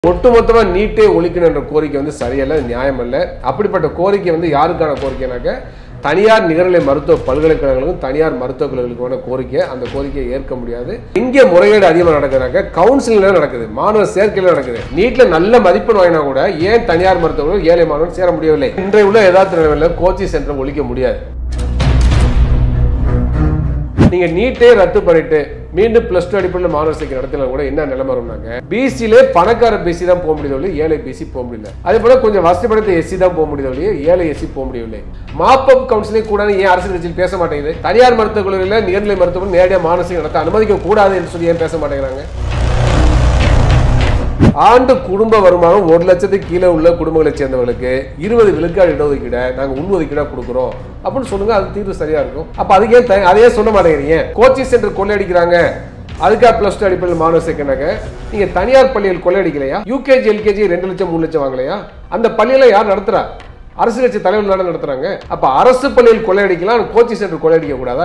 ஒட்டுமொத்தமா நீட்டே ஒழிக்கணும் என்ற கோரிக்கை வந்து சரியல்ல நியாயம் அல்ல அப்படிப்பட்ட கோரிக்கை வந்து யாருக்கான கோரிக்கைனாக்க தனியார் நிகர்நிலை மருத்துவ பல்கலைக்கழகங்களுக்கும் தனியார் மருத்துவக் கல்லூரிகளுக்கான கோரிக்கை அந்த கோரிக்கையை ஏற்க முடியாது இங்கே முறைகேடு அதிகமாக நடக்குதுனாக்க கவுன்சிலிங்ல நடக்குது மாணவர் சேர்க்கையில நடக்குது நீட்ல நல்ல மதிப்பெண் வாங்கினா கூட ஏன் தனியார் மருத்துவர்கள் ஏழை மாணவர் சேர முடியவில்லை இன்றைய உள்ள யதார்த்த நிலைமையில கோச்சிங் சென்டர் ஒழிக்க முடியாது நீங்க நீட்டே ரத்து பண்ணிட்டு மீண்டும் பிளஸ் டூ அடிப்படையில் மாணவர் சேர்க்கை நடத்தினா கூட என்ன நிலைமை வரும்னாங்க பிசிலே பணக்கார பிசி தான் போக முடியல ஒழிய ஏழை பிசி போக முடியல அதே போல கொஞ்சம் வசதிப்படுத்த எஸ்சி தான் போக முடியல ஒழிய ஏழை எஸ்சி போக முடியவில்லை மாப்பப் கவுன்சிலிங் கூட ஏன் அரசியல் கட்சியில் பேச மாட்டேங்குது தனியார் மருத்துவக் கல்லூரியில் நிகர்நிலை மருத்துவம் நேரடியாக மாணவர் சேர்க்கை நடத்த அனுமதிக்க கூடாது என்று சொல்லி ஏன் பேச மாட்டேங்கிறாங்க ஆண்டு குடும்ப வருமானம் ஒரு லட்சத்துக்கு கீழே உள்ள குடும்பங்களை சேர்ந்தவர்களுக்கு இருபது விழுக்காடு இடஒதுக்கீட நாங்க உள்ஒதுக்கீடா கொடுக்குறோம் அப்படின்னு சொல்லுங்க அது தீர்வு சரியா இருக்கும் அப்ப அதுக்கு ஏன் த- அதையே சொல்ல மாட்டேங்கிறீங்க கோச்சிங் சென்டர் கொள்ளையடிக்கிறாங்க அதுக்காக பிளஸ் டூ அடிப்படையில் மாணவர் சேர்க்கனாக்க நீங்க தனியார் பள்ளிகள் கொள்ளையடிக்கலையா யூகேஜி எல்கேஜி ரெண்டு லட்சம் மூணு லட்சம் வாங்கலையா அந்த பள்ளியில யார் நடத்துறா அரசு கட்சி தலைவர் தானே நடத்துறாங்க அப்ப அரசு பள்ளியில் கொள்ளையடிக்கலாம் கோச்சிங் சென்டர் கொள்ளையடிக்க கூடாதா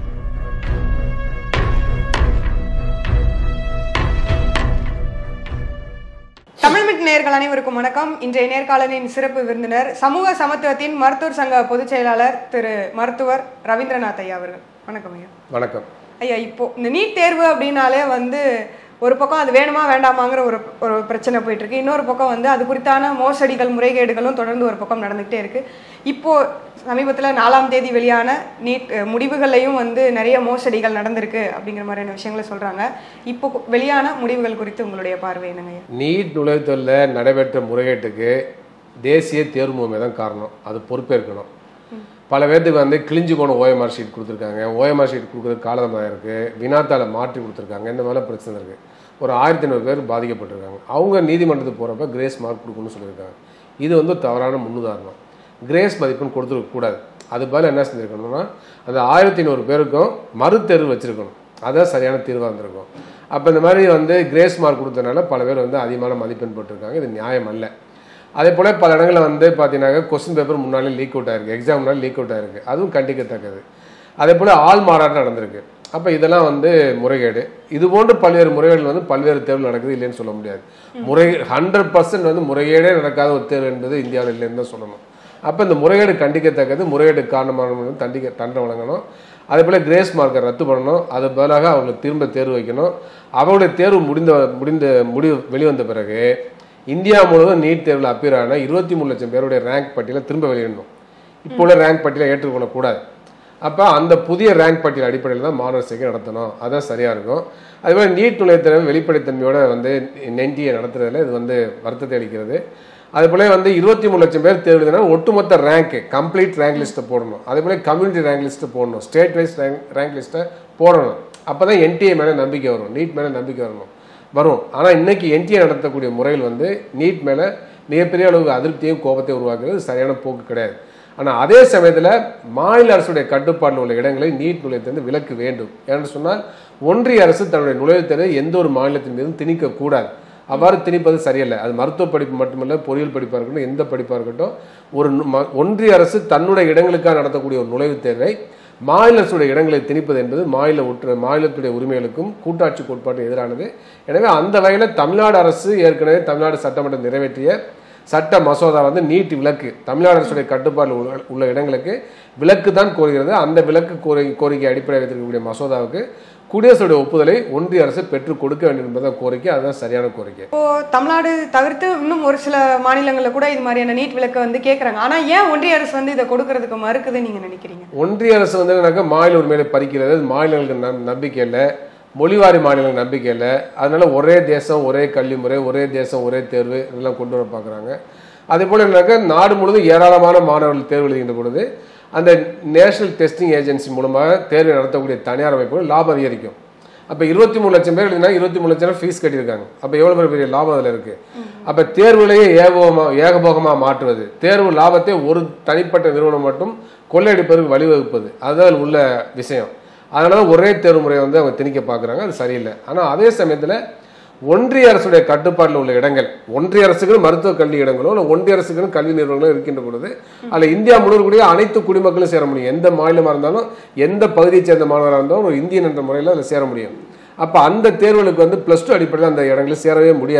தமிழ்மிட் நேயர்கள் அனைவருக்கும் வணக்கம் இன்றைய நேர்காணலின் சிறப்பு விருந்தினர் சமூக சமத்துவத்தின் மருத்துவர் சங்க பொதுச் செயலாளர் திரு மருத்துவர் ரவீந்திரநாத் ஐயா அவர்கள் வணக்கம் ஐயா வணக்கம் ஐயா இப்போ இந்த நீட் தேர்வு அப்படின்னாலே வந்து ஒரு பக்கம் அது வேணுமா வேண்டாமாங்கிற ஒரு ஒரு பிரச்சனை போயிட்டு இருக்கு இன்னொரு பக்கம் வந்து அது குறித்தான மோசடிகள் முறைகேடுகளும் தொடர்ந்து ஒரு பக்கம் நடந்துகிட்டே இருக்கு இப்போ சமீபத்தில் நாலாம் தேதி வெளியான நீட் அஹ், முடிவுகள்லையும் வந்து நிறைய மோசடிகள் நடந்திருக்கு அப்படிங்கிற மாதிரியான விஷயங்களை சொல்றாங்க இப்போ வெளியான முடிவுகள் குறித்து உங்களுடைய பார்வை என்னங்க ஐயா நீட் நுழைவுத்தொழில் நடைபெற்ற முறைகேட்டுக்கு தேசிய தேர்வு முகமை தான் காரணம் அது பொறுப்பேற்கணும் பல பேர்த்துக்கு வந்து கிழிஞ்சு போன ஓஎம்ஆர் ஷீட் கொடுத்துருக்காங்க ஓஎம்ஆர் ஷீட் கொடுக்குறது காலமாக இருக்குது வினாத்தாளை மாற்றி கொடுத்துருக்காங்க இந்த மாதிரிலாம் பிரச்சனை இருக்குது ஒரு ஆயிரத்தி ஐநூறு பேர் பாதிக்கப்பட்டிருக்காங்க அவங்க நீதிமன்றத்துக்கு போகிறப்ப கிரேஸ் மார்க் கொடுக்கணும்னு சொல்லியிருக்காங்க இது வந்து ஒரு தவறான முன்னுதாரணம் கிரேஸ் மதிப்பெண் கொடுத்துருக்க கூடாது அது பதில் என்ன செஞ்சுருக்கணும்னா அந்த ஆயிரத்தி ஐநூறு பேருக்கும் மறுதேர்வு வச்சுருக்கணும் அதான் சரியான தீர்வாக இருந்திருக்கும் அப்போ இந்த மாதிரி வந்து கிரேஸ் மார்க் கொடுத்தனால பல பேர் வந்து அதிகமான மதிப்பெண் போட்டிருக்காங்க இது நியாயம் அல்ல அதே போல் பல இடங்களில் வந்து பார்த்தீங்கன்னா கொஸ்டின் பேப்பர் முன்னாலே லீக் அவுட் ஆயிருக்கு எக்ஸாம் முன்னாடி லீக் அவுட் ஆயிருக்கு அதுவும் கண்டிக்கத்தக்கது அதே போல் ஆள் மாறாட்டம் நடந்திருக்கு அப்போ இதெல்லாம் வந்து முறைகேடு இது போன்று பல்வேறு முறைகேடுகள் வந்து பல்வேறு தேர்வு நடக்குது இல்லைன்னு சொல்ல முடியாது முறை ஹண்ட்ரட் பர்சன்ட் வந்து முறைகேடே நடக்காத ஒரு தேர்வு என்பது இந்தியாவில் இல்லைன்னு தான் சொல்லணும் அப்போ இந்த முறைகேடு கண்டிக்கத்தக்கது முறைகேடு காரணமான தண்டிக்க தண்டனை வழங்கணும் அதே போல் கிரேஸ் மார்க்கை ரத்து பண்ணணும் அது பதிலாக அவங்களுக்கு திரும்ப தேர்வு வைக்கணும் அவருடைய தேர்வு முடிந்த முடிந்த முடிவு வெளிவந்த பிறகு இந்தியா முழுவதும் நீட் தேர்வில் appear ஆன இருபத்தி மூணு லட்சம் பேருடைய ரேங்க் பட்டியலை திரும்ப வெளியிடணும் இப்போ உள்ள ரேங்க் பட்டியலை ஏற்றுக்கொள்ளக்கூடாது அப்போ அந்த புதிய ரேங்க் பட்டியல் அடிப்படையில் தான் மாணவர் சேர்க்கை நடத்தணும் அதான் சரியாக இருக்கும் அதுபோல் நீட் நுழைவுத்தேர்வு வெளிப்படைத்தன்மையோட வந்து என்டிஏ நடத்துறதுல இது வந்து வருத்தத்தை அளிக்கிறது அதே போல வந்து இருபத்தி மூணு லட்சம் பேர் தேர்வு எழுதினா ஒட்டுமொத்த ரேங்க் கம்ப்ளீட் ரேங்க் லிஸ்ட்டை போடணும் அதே போல கம்யூனிட்டி ரேங்க் லிஸ்ட்டை போடணும் ஸ்டேட் வைஸ் ரேங்க் ரேங்க் லிஸ்ட்டை போடணும் அப்போ தான் என்டிஏ மேலே நம்பிக்கை வரும் நீட் மேலே நம்பிக்கை வரணும் வரும் ஆனால் இன்னைக்கு என்டிஏ நடத்தக்கூடிய முறையில் வந்து நீட் மேலே மிகப்பெரிய அளவுக்கு அதிருப்தியும் கோபத்தையும் உருவாக்குறது சரியான போக்கு கிடையாது ஆனால் அதே சமயத்தில் மாநில அரசுடைய கட்டுப்பாட்டில் உள்ள இடங்களை நீட் நுழைவுத்தேர்ந்து விலக்கு வேண்டும் ஏன்னு சொன்னால் ஒன்றிய அரசு தன்னுடைய நுழைவுத்தேர்வை எந்த ஒரு மாநிலத்தின் மீதும் திணிக்கக்கூடாது அவ்வாறு திணிப்பது சரியல்ல அது மருத்துவ படிப்பு மட்டுமல்ல பொறியியல் படிப்பாக இருக்கட்டும் எந்த படிப்பாக இருக்கட்டும் ஒரு நு- ம- ஒன்றிய அரசு தன்னுடைய இடங்களுக்காக நடத்தக்கூடிய ஒரு நுழைவுத் தேர்வை மாநில அரசுடைய இடங்களை திணிப்பது என்பது மாநில ஒற்று மாநிலத்துடைய உரிமைகளுக்கும் கூட்டாட்சி கோட்பாட்டு எதிரானது எனவே அந்த வகையில் தமிழ்நாடு அரசு ஏற்கனவே தமிழ்நாடு சட்டமன்றம் நிறைவேற்றிய சட்ட மசோதா வந்து நீட் விலக்கு தமிழ்நாடு அரசுடைய கட்டுப்பாட்டில் உள்ள உள்ள இடங்களுக்கு விலக்கு தான் கோருகிறது அந்த விலக்கு கோரி கோரிக்கை அடிப்படையில் வைத்திருக்கக்கூடிய மசோதாவுக்கு குடியரசுடைய ஒப்புதலை ஒன்றிய அரசு பெற்றுக் கொடுக்க வேண்டும் என்பதுதான் கோரிக்கை அதுதான் சரியான கோரிக்கை இப்போ தமிழ்நாடு தவிர்த்து இன்னும் ஒரு சில மாநிலங்களில் கூட இது மாதிரியான நீட் விலக்கை வந்து கேட்குறாங்க ஆனா ஏன் ஒன்றிய அரசு வந்து இதை கொடுக்கறதுக்கு மறுக்குதுன்னு நீங்க நினைக்கிறீங்க ஒன்றிய அரசு வந்து என்னன்னாக்கா மாநில உரிமையை பறிக்கிறது அது மாநிலங்களுக்கு நம் நம்பிக்கை இல்லை மொழிவாரி மாநிலங்களுக்கு நம்பிக்கை இல்லை அதனால ஒரே தேசம் ஒரே கல்வி முறை ஒரே தேசம் ஒரே தேர்வு இதெல்லாம் கொண்டு வர பார்க்குறாங்க அதே போல் என்னன்னாக்கா நாடு முழுவதும் ஏராளமான மாணவர்கள் தேர்வு எழுதுகின்ற பொழுது அந்த நேஷனல் டெஸ்டிங் ஏஜென்சி மூலமாக தேர்வு நடத்தக்கூடிய தனியார் அமைப்புகள் லாபம் அதிகரிக்கும் அப்போ இருபத்தி மூணு லட்சம் பேர் எழுதினா இருபத்தி மூணு லட்சம் ஃபீஸ் கட்டியிருக்காங்க அப்போ எவ்வளோ பெரிய பெரிய லாபம் அதில் இருக்குது அப்போ தேர்வுலையே ஏகபோகமாக ஏகபோகமாக மாற்றுவது தேர்வு லாபத்தை ஒரு தனிப்பட்ட நிறுவனம் மட்டும் கொள்ளையடிப்பதற்கு வழிவகுப்பது அதுதான் உள்ள விஷயம் அதனால ஒரே தேர்வு முறையை வந்து அவங்க திணிக்க பார்க்குறாங்க அது சரியில்லை ஆனால் அதே சமயத்தில் ஒன்றிய அரசுடைய கட்டுப்பாட்டில் உள்ள இடங்கள் ஒன்றிய அரசுக்கு மருத்துவ கல்வி இடங்களோ இல்லை ஒன்றிய அரசுக்கு கல்வி நிறுவனங்களோ இருக்கின்ற பொழுது அதில் இந்தியா முழுவதுக்கூடிய அனைத்து குடிமக்களும் சேர முடியும் எந்த மாநிலமாக இருந்தாலும் எந்த பகுதியைச் சேர்ந்த மாணவராக இருந்தாலும் ஒரு இந்தியன் என்ற முறையில் அதில் சேர முடியும் அப்போ அந்த தேர்வுகளுக்கு வந்து ப்ளஸ் டூ அடிப்படையில் அந்த இடங்களில் சேரவே முடியாது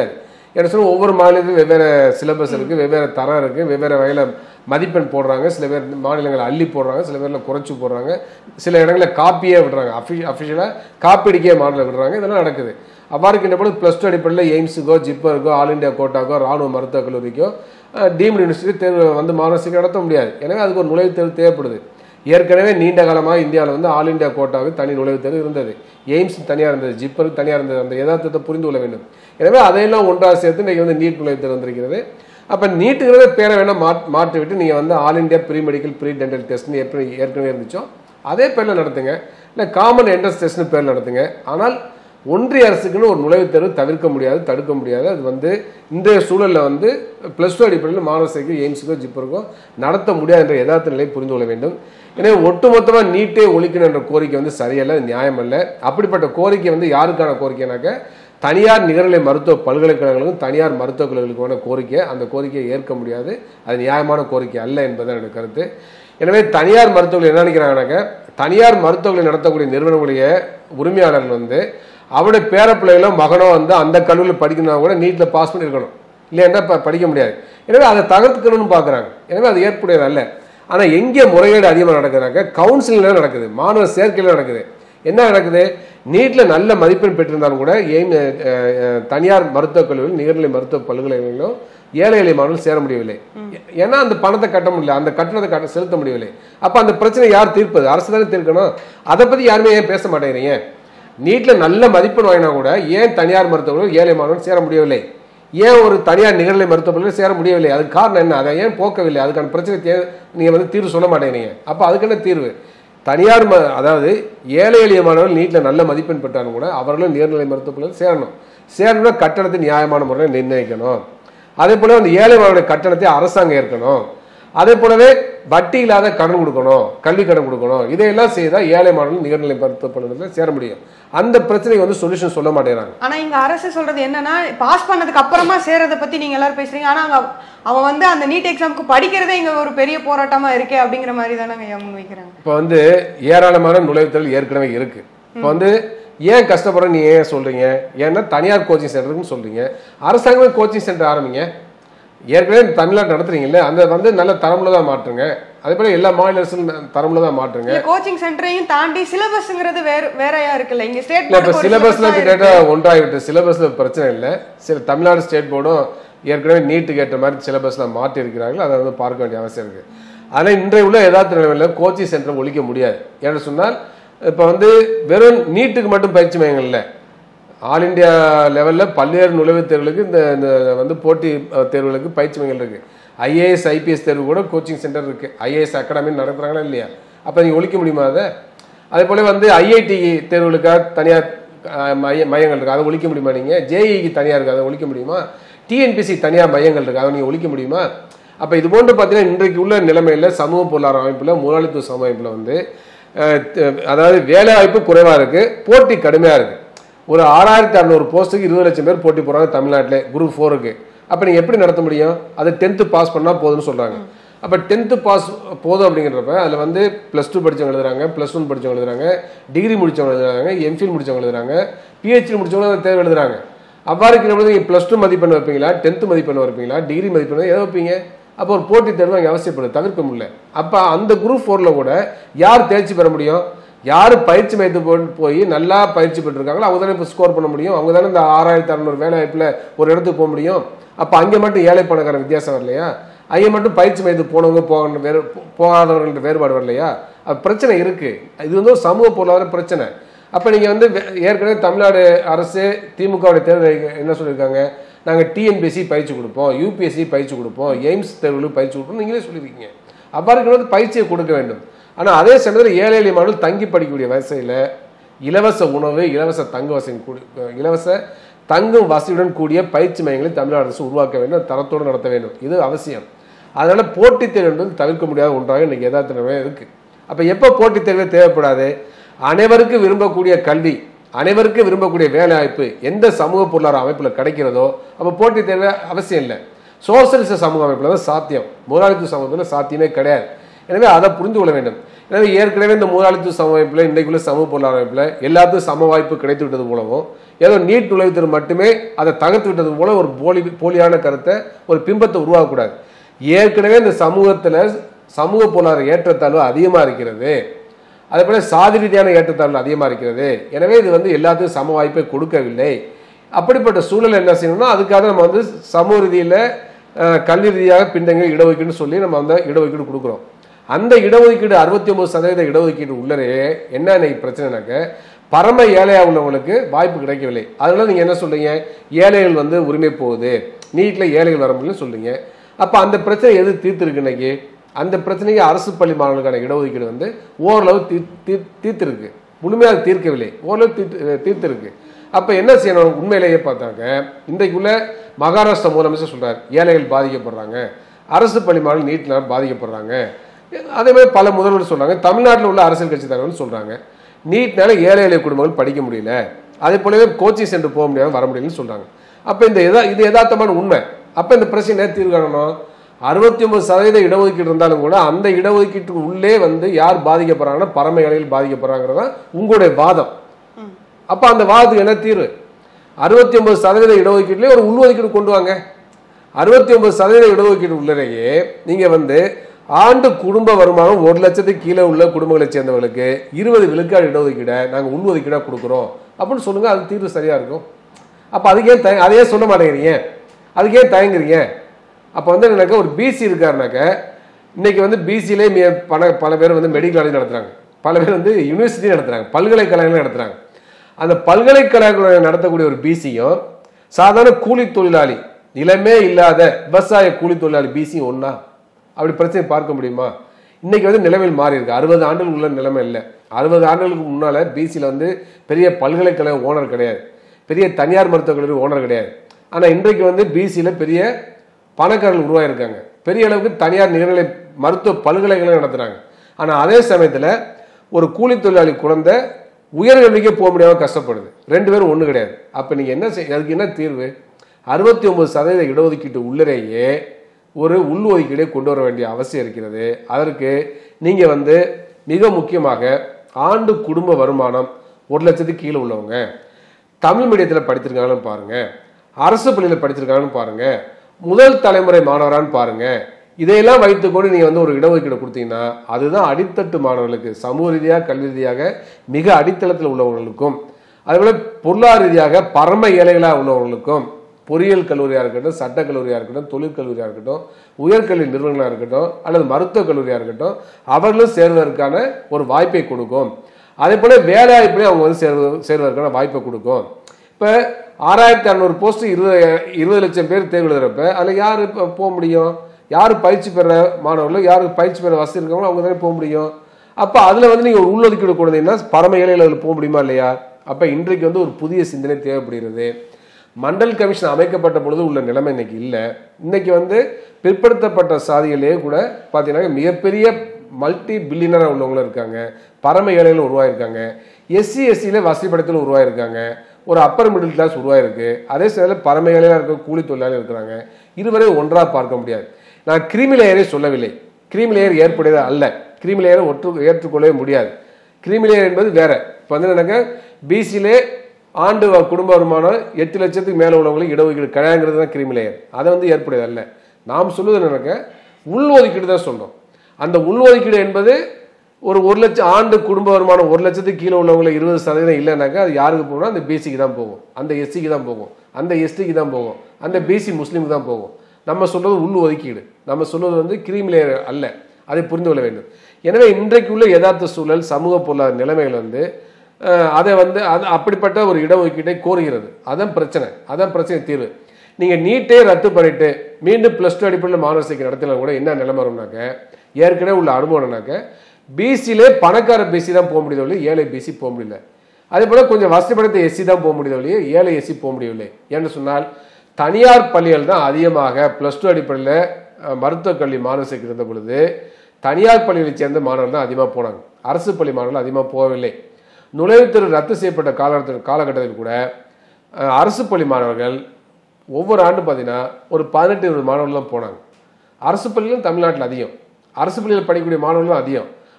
என்ன சொல்ல ஒவ்வொரு மாநிலத்திலும் வெவ்வேறு சிலபஸ் இருக்கு வெவ்வேறு தரம் இருக்கு வெவ்வேறு வகையில மதிப்பெண் போடுறாங்க சில பேர் மாநிலங்கள் அள்ளி போடுறாங்க சில பேர்ல குறைச்சு போடுறாங்க சில இடங்களில் காப்பியே விடுறாங்க அஃபி அஃபிஷியலாக காப்பீடுக்கே மாடலில் விடுறாங்க இதெல்லாம் நடக்குது அவ்வாறு இருக்கின்ற பொழுது ப்ளஸ் டூ அடிப்படையில் எய்ம்ஸுக்கோ ஜிப்பருக்கோ ஆல் இந்தியா கோட்டாக்கோ ராணுவ மருத்துவக் கல்லூரிக்கோ டீம்டு யூனிவர்சிட்டி தேர்வு வந்து மாணவர்களுக்கு நடத்த முடியாது எனவே அதுக்கு ஒரு நுழைவுத் தேர்வு தேவைப்படுது ஏற்கனவே நீண்ட காலமாக இந்தியாவில் வந்து ஆல் இந்தியா கோட்டாவுக்கு தனி நுழைவுத் தேர்வு இருந்தது எய்ம்ஸ் தனியாக இருந்தது ஜிப்பருக்கு தனியாக இருந்தது அந்த யதார்த்தத்தை புரிந்து கொள்ள வேண்டும் எனவே அதையெல்லாம் ஒன்றாக சேர்த்து இன்றைக்கி வந்து நீட் நுழைவுத் தேர்வு வந்திருக்கிறது அப்போ நீட்டுங்கிறத பேரை வேணால் மாட் மாற்றி விட்டு நீங்கள் வந்து all India free medical free dental டெஸ்ட்னு எப்படி ஏற்கனவே இருந்துச்சோ அதே பேரில் நடத்துங்க இல்லை காமன் என்ட்ரன்ஸ் டெஸ்ட்னு பேர் நடத்துங்க ஆனால் ஒன்றிய அரசுக்குன்னு ஒரு நுழைவுத் தேர்வு தவிர்க்க முடியாது தடுக்க முடியாது அது வந்து இன்றைய சூழலில் வந்து ப்ளஸ் டூ அடிப்படையில் மாணவர் சேர்க்கை எய்ம்ஸுக்கோ ஜிப்பருக்கோ நடத்த முடியாது என்ற யதார்த்த நிலையை புரிந்து கொள்ள வேண்டும் எனவே ஒட்டுமொத்தமாக நீட்டே ஒழிக்கணும் என்ற கோரிக்கை வந்து சரியல்ல அது நியாயம் அல்ல அப்படிப்பட்ட கோரிக்கை வந்து யாருக்கான கோரிக்கைனாக்க தனியார் நிகர்நிலை மருத்துவ பல்கலைக்கழகங்களுக்கும் தனியார் மருத்துவக் கல்லூரிகளுக்கான கோரிக்கை அந்த கோரிக்கையை ஏற்க முடியாது அது நியாயமான கோரிக்கை அல்ல என்பது என்னுடைய கருத்து எனவே தனியார் மருத்துவர்கள் என்ன நினைக்கிறாங்கனாக்க தனியார் மருத்துவர்களை நடத்தக்கூடிய நிறுவனங்களுடைய உரிமையாளர்கள் வந்து அவருடைய பேரப்பிள்ளைகளோ மகனோ வந்து அந்த கல்லூரியில் படிக்கணும்னா கூட நீட்டில் பாஸ் பண்ணியிருக்கணும் இல்லைன்னா ப- படிக்க முடியாது எனவே அதை தகர்த்துக்கணும்னு பார்க்குறாங்க எனவே அது ஏற்புடையது அல்ல ஆனால் எங்கே முறைகேடு அதிகமாக நடக்குதுனாக்க கவுன்சிலிங்கில் நடக்குது மாணவர் சேர்க்கையில் நடக்குது என்ன நடக்குது நீட்டில் நல்ல மதிப்பெண் பெற்றிருந்தாலும் கூட எய்ம் அஹ், அஹ், தனியார் மருத்துவக் கல்லூரியில் நிகர்நிலை மருத்துவ பல்கலைக்கழகங்களும் ஏழை எளிய மாணவர்கள் சேர முடியவில்லை ஏன்னா அந்த பணத்தை கட்ட முடியல அந்த கட்டணத்தை கட்ட செலுத்த முடியவில்லை அப்போ அந்த பிரச்சனை யார் தீர்ப்பது அரசு தானே தீர்க்கணும் அதை பற்றி யாருமே ஏன் பேச மாட்டேங்கிறீங்க நீட்டில் நல்ல மதிப்பெண் வாங்கினா கூட ஏன் தனியார் மருத்துவர்கள் ஏழை மாணவர்கள் சேர முடியவில்லை ஏன் ஒரு தனியார் நிகழ்நிலை மருத்துவர்கள் சேர முடியவில்லை அதுக்கு காரணம் என்ன அதை ஏன் போக்கவில்லை அதுக்கான பிரச்சனை தே நீங்கள் வந்து தீர்வு சொல்ல மாட்டேங்கிறீங்க அப்போ அதுக்கு என்ன தீர்வு தனியார் ம அதாவது ஏழை எளிய மாணவர்கள் நீட்டில் நல்ல மதிப்பெண் பெற்றாலும் கூட அவர்களும் நேர்நிலை மருத்துவர்கள் சேரணும் சேரணும்னா கட்டணத்தை நியாயமான முறையில் நிர்ணயிக்கணும் அதே போல அந்த ஏழை மாணவருடைய கட்டணத்தை அரசாங்கம் ஏற்கணும் அதே போலவே வட்டி இல்லாத கடன் கொடுக்கணும் கல்வி கடன் கொடுக்கணும் இதையெல்லாம் செய்தால் ஏழை மாணவர்கள் நிகர்நிலை மருத்துவ பள்ளிகளில் சேர முடியும் அந்த பிரச்சனைக்கு வந்து சொல்யூஷன் சொல்ல மாட்டேங்கிறாங்க ஆனா இங்க அரசு சொல்றது என்னன்னா பாஸ் பண்ணதுக்கு அப்புறமா சேரத பத்தி நீங்க எல்லாரும் பேசுறீங்க ஆனா அங்க அவன் வந்து அந்த நீட் எக்ஸாமுக்கு படிக்கிறதே இங்க ஒரு பெரிய போராட்டமா இருக்கே அப்படிங்கிற மாதிரி தானே ஐயா முன்வைக்கிறாங்க இப்போ வந்து ஏராளமான நுழைவுத்தல் ஏற்கனவே இருக்கு இப்போ வந்து ஏன் கஷ்டப்படுற நீ ஏன் சொல்றீங்க ஏன்னா தனியார் கோச்சிங் சென்டருக்குன்னு சொல்றீங்க அரசாங்கமே கோச்சிங் சென்டர் ஆரம்பிங்க ஏற்கனவே தமிழ்நாடு நடத்துறீங்கல்ல அந்த வந்து நல்ல தரமுள்ள தான் மாற்றுங்க அதே போல எல்லா மாநில அரசும் தரமுள்ள தான் மாற்றுங்க இல்ல கோச்சிங் சென்டரையும் தாண்டி சிலபஸ்ங்கிறது வேற வேறையா இருக்குல்ல இங்க ஸ்டேட் இல்லை இப்போ சிலபஸ்ல கிட்டத்தட்ட ஒன்றாகிவிட்டு சிலபஸ்ல பிரச்சனை இல்லை சில தமிழ்நாடு ஸ்டேட் போர்டும் ஏற்கனவே நீட்டுக்கு ஏற்ற மாதிரி சிலபஸ்ல மாற்றி இருக்கிறார்கள் அதை வந்து பார்க்க வேண்டிய அவசியம் இருக்கு ஆனால் இன்றைய உள்ள யதார்த்த நிலைமையில் கோச்சிங் சென்டர் ஒழிக்க முடியாது ஏன்னு சொன்னால் இப்போ வந்து வெறும் நீட்டுக்கு மட்டும் பயிற்சி மையங்கள் இல்லை ஆல் இந்தியா லெவலில் பல்வேறு நுழைவுத் தேர்வுகளுக்கு இந்த இந்த வந்து போட்டி அஹ், தேர்வுகளுக்கு பயிற்சி மையங்கள் இருக்கு ஐஏஎஸ் ஐபிஎஸ் தேர்வு கூட கோச்சிங் சென்டர் இருக்கு ஐஏஎஸ் அகாடமி நடத்துறாங்களா இல்லையா அப்போ நீங்கள் ஒழிக்க முடியுமா அதை அதே போல வந்து ஐஐடி தேர்வுகளுக்காக தனியார் அஹ், மைய மையங்கள் இருக்கு அதை ஒழிக்க முடியுமா நீங்கள் ஜேஇக்கு தனியாக இருக்கு அதை ஒழிக்க முடியுமா டிஎன்பிசி தனியார் மையங்கள் இருக்கு அதை நீங்கள் ஒழிக்க முடியுமா அப்போ இது போன்று பார்த்தீங்கன்னா இன்றைக்கு உள்ள நிலைமையில் சமூக பொருளாதார அமைப்பில் முதலாளித்துவ சமூக அமைப்பில் வந்து அஹ், த- அதாவது வேலை வாய்ப்பு குறைவாக இருக்கு போட்டி கடுமையாக இருக்கு ஒரு ஆறாயிரத்தி அறநூறு போஸ்ட்டுக்கு இருபது லட்சம் பேர் போட்டி போடுறாங்க தமிழ்நாட்டில் குரூப் ஃபோருக்கு அப்போ நீங்கள் எப்படி நடத்த முடியும் அது டென்த்து பாஸ் பண்ணால் போதும்னு சொல்கிறாங்க அப்போ டென்த்து பாஸ் போதும் அப்படிங்கிறப்ப அதில் வந்து ப்ளஸ் டூ படித்தவங்க எழுதுறாங்க ப்ளஸ் ஒன் படித்தவங்க எழுதுறாங்க டிகிரி முடித்தவங்க எழுதுறாங்க எம்ஃபில் முடித்தவங்க எழுதுறாங்க பிஹெச்டி முடித்தவங்க அந்த தேர்வு எழுதுறாங்க அவ்வாறு இருக்கிறபோது நீங்கள் ப்ளஸ் டூ மதிப்பெண் வைப்பீங்களா டென்த்து மதிப்பெண் வைப்பீங்களா டிகிரி மதிப்பெண் எதை வைப்பீங்க அப்போ ஒரு போட்டித் தேர்வு அங்கே அவசியப்படுது தவிர்க்க முடியல அப்போ அந்த குரூப் ஃபோரில் கூட யார் தேர்ச்சி பெற முடியும் யார் பயிற்சி மையத்து போட்டு போய் நல்லா பயிற்சி பெற்றிருக்காங்களோ அவங்க தானே இப்போ ஸ்கோர் பண்ண முடியும் அவங்க தானே இந்த ஆறாயிரத்தி அறநூறு வேலை வாய்ப்பில் ஒரு இடத்துக்கு போக முடியும் அப்போ அங்கே மட்டும் ஏழை பணக்காரன் வித்தியாசம் வரலையா அங்கே மட்டும் பயிற்சி மையத்துக்கு போனவங்க போக வேறு போகாதவர்கள் வேறுபாடு வரலையா அது பிரச்சனை இருக்கு இது வந்து ஒரு சமூக பொருளாதார பிரச்சனை அப்போ நீங்கள் வந்து வே- ஏற்கனவே தமிழ்நாடு அரசு திமுகவுடைய தேர்தல் அறிக்கை என்ன சொல்லியிருக்காங்க நாங்கள் டிஎன்பிஎஸ்சி பயிற்சி கொடுப்போம் யூபிஎஸ்சி பயிற்சி கொடுப்போம் எய்ம்ஸ் தேர்வுகளுக்கு பயிற்சி கொடுப்போம் நீங்களே சொல்லியிருக்கீங்க அவ்வாறு இருக்கிறது பயிற்சியை கொடுக்க வேண்டும் ஆனால் அதே சமயத்தில் ஏழை எளிய மாணவர்கள் தங்கி படிக்கக்கூடிய வரிசையில் இலவச உணவு இலவச தங்கு வசதி கூடி இலவச தங்கும் வசதியுடன் கூடிய பயிற்சி மையங்களை தமிழ்நாடு அரசு உருவாக்க வேண்டும் தரத்தோடு நடத்த வேண்டும் இது அவசியம் அதனால போட்டித் தேர்வு என்பது தவிர்க்க முடியாத ஒன்றாக இன்னைக்கு யதார்த்த நிலைமை இருக்கு அப்ப எப்போ போட்டித் தேர்வே தேவைப்படாது அனைவருக்கும் விரும்பக்கூடிய கல்வி அனைவருக்கும் விரும்பக்கூடிய வேலை வாய்ப்பு எந்த சமூக பொருளாதார அமைப்பில் கிடைக்கிறதோ அப்போ போட்டித் தேர்வு அவசியம் இல்லை சோசியலிச சமூக அமைப்பில் தான் சாத்தியம் முதலாளித்துவ சமூகத்தில் சாத்தியமே கிடையாது எனவே அதை புரிந்து கொள்ள வேண்டும் எனவே ஏற்கனவே இந்த முதலாளித்துவ சமவாய்ப்பில் இன்றைக்குள்ள சமூக பொருளாதார அமைப்பில் எல்லாத்துக்கும் சம வாய்ப்பு கிடைத்து விட்டது போலவும் ஏதோ நீட் நுழைவுத்தர் மட்டுமே அதை தகர்த்து விட்டது போல ஒரு போலி போலியான கருத்தை ஒரு பிம்பத்தை உருவாக்கக்கூடாது ஏற்கனவே இந்த சமூகத்தில் சமூக பொருளாதார ஏற்றத்தாழ்வு அதிகமாக இருக்கிறது அதே போல சாதி ரீதியான ஏற்றத்தாழ்வு அதிகமாக இருக்கிறது எனவே இது வந்து எல்லாத்துக்கும் சம வாய்ப்பை கொடுக்கவில்லை அப்படிப்பட்ட சூழல் என்ன செய்யணும்னா அதுக்காக நம்ம வந்து சமூக ரீதியில் அஹ், கல்வி ரீதியாக பின்தங்கிய இடஒதுக்கீடுன்னு சொல்லி நம்ம அந்த இடஒதுக்கீடு கொடுக்குறோம் அந்த இடஒதுக்கீடு அறுபத்தி ஒன்பது சதவீத இடஒதுக்கீடு உள்ளரே என்ன இன்னைக்கு பிரச்சனைனாக்க பரம ஏழையா உள்ளவங்களுக்கு வாய்ப்பு கிடைக்கவில்லை அதனால நீங்க என்ன சொல்றீங்க ஏழைகள் வந்து உரிமை போகுது நீட்ல ஏழைகள் வர முடியலன்னு சொல்றீங்க அப்ப அந்த பிரச்சனை எது தீர்த்திருக்கு இன்னைக்கு அந்த பிரச்சனைக்கு அரசு பள்ளி மாணவர்களுக்கான இடஒதுக்கீடு வந்து ஓரளவு தீர் தீர் தீர்த்திருக்கு முழுமையாக தீர்க்கவில்லை ஓரளவு தீர்த்து தீர்த்திருக்கு அப்ப என்ன செய்யணும் உண்மையிலேயே பார்த்தாக்க இன்றைக்குள்ள மகாராஷ்டிரா முதலமைச்சர் சொல்றார் ஏழைகள் பாதிக்கப்படுறாங்க அரசு பள்ளி மாணவர்கள் நீட்ல பாதிக்கப்படுறாங்க அதே மாதிரி பல முதல்வர் சொல்றாங்க தமிழ்நாட்டில் உள்ள அரசியல் கட்சி தலைவர்கள் சொல்றாங்க நீட்னால ஏழை எளிய குடும்பங்கள் படிக்க முடியல அதே போலவே கோச்சிங் சென்டர் போக முடியாது வர முடியலன்னு சொல்றாங்க அப்ப இந்த எதா இது யதார்த்தமான உண்மை அப்ப இந்த பிரச்சனை தீர்வு காணணும் அறுபத்தி ஒன்பது சதவீத இடஒதுக்கீடு இருந்தாலும் கூட அந்த இடஒதுக்கீட்டுக்கு உள்ளே வந்து யார் பாதிக்கப்படுறாங்கன்னா பரம ஏழைகள் பாதிக்கப்படுறாங்கிறது தான் உங்களுடைய வாதம் அப்ப அந்த வாதத்துக்கு என்ன தீர்வு அறுபத்தி ஒன்பது சதவீத இடஒதுக்கீட்டுல ஒரு உள்ஒதுக்கீடு கொண்டு வாங்க அறுபத்தி ஒன்பது சதவீத இடஒதுக்கீடு உள்ளரையே நீங்க வந்து ஆண்டு குடும்ப வருமானம் ஒரு லட்சத்துக்கு கீழே உள்ள குடும்பங்களை சேர்ந்தவர்களுக்கு இருபது விழுக்காடு இடஒதுக்கீடை நாங்க உள்ஒதுக்கீடா கொடுக்குறோம் அப்படின்னு சொல்லுங்க அது தீர்வு சரியா இருக்கும் அப்ப அதுக்கே தய அதையே சொல்ல மாட்டேங்கிறீங்க அதுக்கே தயங்குறீங்க அப்ப வந்து எனக்கு ஒரு பிசி இருக்காருனாக்க இன்னைக்கு வந்து பிசிலே பல பல பேர் வந்து மெடிக்கல் காலேஜ் நடத்துறாங்க பல பேர் வந்து யூனிவர்சிட்டி நடத்துறாங்க பல்கலைக்கழகங்கள் நடத்துறாங்க அந்த பல்கலைக்கழகம் நடத்தக்கூடிய ஒரு பிசியும் சாதாரண கூலி தொழிலாளி நிலமே இல்லாத விவசாய கூலி தொழிலாளி பிசியும் ஒண்ணா அப்படி பிரச்சனை பார்க்க முடியுமா இன்னைக்கு வந்து நிலைமையில் மாறி இருக்கு அறுபது ஆண்டுகள் உள்ள நிலைமை இல்லை அறுபது ஆண்டுகளுக்கு முன்னால பிசியில் வந்து பெரிய பல்கலைக்கழக ஓனர் கிடையாது பெரிய தனியார் மருத்துவக் கல்லூரி ஓனர் கிடையாது ஆனா இன்றைக்கு வந்து பிசியில் பெரிய பணக்காரர்கள் உருவாயிருக்காங்க பெரிய அளவுக்கு தனியார் நிகழ்நிலை மருத்துவ பல்கலைக்கழகம் நடத்துறாங்க ஆனா அதே சமயத்துல ஒரு கூலி தொழிலாளி குழந்தை உயர்கல்விக்கே போக முடியாம கஷ்டப்படுது ரெண்டு பேரும் ஒண்ணு கிடையாது அப்ப நீங்க என்ன செய் அதுக்கு என்ன தீர்வு அறுபத்தி ஒன்பது சதவீத இடஒதுக்கீட்டு உள்ளரையே ஒரு உள்ஒதுக்கீடை கொண்டு வர வேண்டிய அவசியம் இருக்கிறது அதற்கு நீங்க வந்து மிக முக்கியமாக ஆண்டு குடும்ப வருமானம் ஒரு லட்சத்துக்கு கீழே உள்ளவங்க தமிழ் மீடியத்தில் படிச்சிருக்காங்கன்னு பாருங்க அரசு பள்ளியில் படிச்சிருக்காங்கன்னு பாருங்க முதல் தலைமுறை மாணவரான்னு பாருங்க இதையெல்லாம் வைத்துக்கொண்டு நீங்க வந்து ஒரு இடஒதுக்கீடு கொடுத்தீங்கன்னா அதுதான் அடித்தட்டு மாணவர்களுக்கு சமூக ரீதியாக கல்வி ரீதியாக மிக அடித்தளத்தில் உள்ளவர்களுக்கும் அதுபோல பொருளாதார ரீதியாக பரம ஏழைகளாக உள்ளவர்களுக்கும் பொறியியல் கல்லூரியாக இருக்கட்டும் சட்டக் கல்லூரியாக இருக்கட்டும் தொழிற்கல்லூரியாக இருக்கட்டும் உயர்கல்வி நிறுவனங்களாக இருக்கட்டும் அல்லது மருத்துவக் கல்லூரியாக இருக்கட்டும் அவர்களும் சேர்வதற்கான ஒரு வாய்ப்பை கொடுக்கும் அதே போல வேலை வாய்ப்புலையும் அவங்க வந்து சேர்வது சேர்வதற்கான வாய்ப்பை கொடுக்கும் இப்போ ஆறாயிரத்தி அறநூறு போஸ்ட் இருபது இருபது லட்சம் பேர் தேர்வு எழுதுறப்ப அதில் யார் இப்போ போக முடியும் யார் பயிற்சி பெற மாணவர்கள் யார் பயிற்சி பெற வசதி இருக்கவங்களோ அவங்க தானே போக முடியும் அப்போ அதில் வந்து நீங்கள் ஒரு உள்ளொதுக்கீடு கொடுத்தீங்கன்னா பரம ஏழைகள் அதில் போக முடியுமா இல்லையா அப்போ இன்றைக்கு வந்து ஒரு புதிய சிந்தனை தேவைப்படுகிறது மண்டல் கமிஷன் அமைக்கப்பட்ட பொழுது உள்ள நிலைமை இன்னைக்கு இல்லை இன்னைக்கு வந்து பிற்படுத்தப்பட்ட சாதிகளே கூட பார்த்தீங்கன்னா மிகப்பெரிய மல்டி பில்லியனராக உள்ளவங்களும் இருக்காங்க பரம ஏழைகளும் உருவாயிருக்காங்க எஸ்சி எஸ்சியில் வசதி படத்தில் உருவாயிருக்காங்க ஒரு அப்பர் மிடில் கிளாஸ் உருவாயிருக்கு அதே சமயத்தில் பரம ஏழையாக இருக்க கூலி தொழிலாளி இருக்கிறாங்க இருவரையும் ஒன்றாக பார்க்க முடியாது நான் கிரிமி லேயரே சொல்லவில்லை கிரிமி லேயர் ஏற்புடையது அல்ல கிரிமி லேயரை ஒற்று ஏற்றுக்கொள்ளவே முடியாது கிரிமி லேயர் என்பது வேற இப்போ வந்து எனக்கு பிசிலே ஆண்டு வ- குடும்ப வருமானம் எட்டு லட்சத்துக்கு மேலே உள்ளவங்களுக்கு இடஒதுக்கீடு கிடையாங்கிறது தான் கிரிமி லேயர் அதை வந்து ஏற்புடையது அல்ல நாம் சொல்லுவது என்னன்னாக்க உள் ஒதுக்கீடு தான் சொல்றோம் அந்த உள் ஒதுக்கீடு என்பது ஒரு ஒரு லட்சம் ஆண்டு குடும்ப வருமானம் ஒரு லட்சத்துக்கு கீழே உள்ளவங்களுக்கு இருபது சதவீதம் இல்லைனாக்கா அது யாருக்கு போகணும் அந்த பிசிக்கு தான் போகும் அந்த எஸ்சிக்கு தான் போகும் அந்த எஸ்டிக்கு தான் போகும் அந்த பிசி முஸ்லீமுக்கு தான் போகும் நம்ம சொல்றது உள் ஒதுக்கீடு நம்ம சொல்வது வந்து கிரீம் லேயர் அல்ல அதை புரிந்து கொள்ள வேண்டும் எனவே இன்றைக்கு உள்ள யதார்த்த சூழல் சமூக பொருளாதார நிலைமைகள் வந்து அஹ், அதை வந்து அது அப்படிப்பட்ட ஒரு இடஒதுக்கீட்டை கோருகிறது அதான் பிரச்சனை அதான் பிரச்சனை தீர்வு நீங்க நீட்டே ரத்து பண்ணிட்டு மீண்டும் பிளஸ் டூ அடிப்படையில் மாணவர் சேர்க்கை நடத்தினா கூட என்ன நிலைமை வரும்னாக்க ஏற்கனவே உள்ள அனுபவம்னாக்க பிசிலே பணக்கார பிசி தான் போக முடியவில்லை ஏழை பிசி போக முடியல அதே போல கொஞ்சம் வசதி படைத்த எஸ்சி தான் போக முடியவில்லை ஏழை எஸ்சி போக முடியவில்லை என்று சொன்னால் தனியார் பள்ளிகள் தான் அதிகமாக பிளஸ் டூ அடிப்படையில் அஹ், மருத்துவக் கல்வி மாணவர் சேர்க்கை இருந்த பொழுது தனியார் பள்ளிகளைச் சேர்ந்த மாணவர்கள் தான் அதிகமாக போனாங்க அரசு பள்ளி மாணவர்கள் அதிகமாக போகவில்லை நுழைவுத்தேர்வு ரத்து செய்யப்பட்ட காலகட்டத்தில் காலகட்டத்தில் கூட அஹ், அரசு பள்ளி மாணவர்கள் ஒவ்வொரு ஆண்டும் பார்த்தீங்கன்னா ஒரு பதினெட்டு இருபது மாணவர்கள் தான் போனாங்க அரசு பள்ளியிலும் தமிழ்நாட்டில் அதிகம் அரசு பள்ளியில் படிக்கக்கூடிய மாணவர்களும் அதிகம்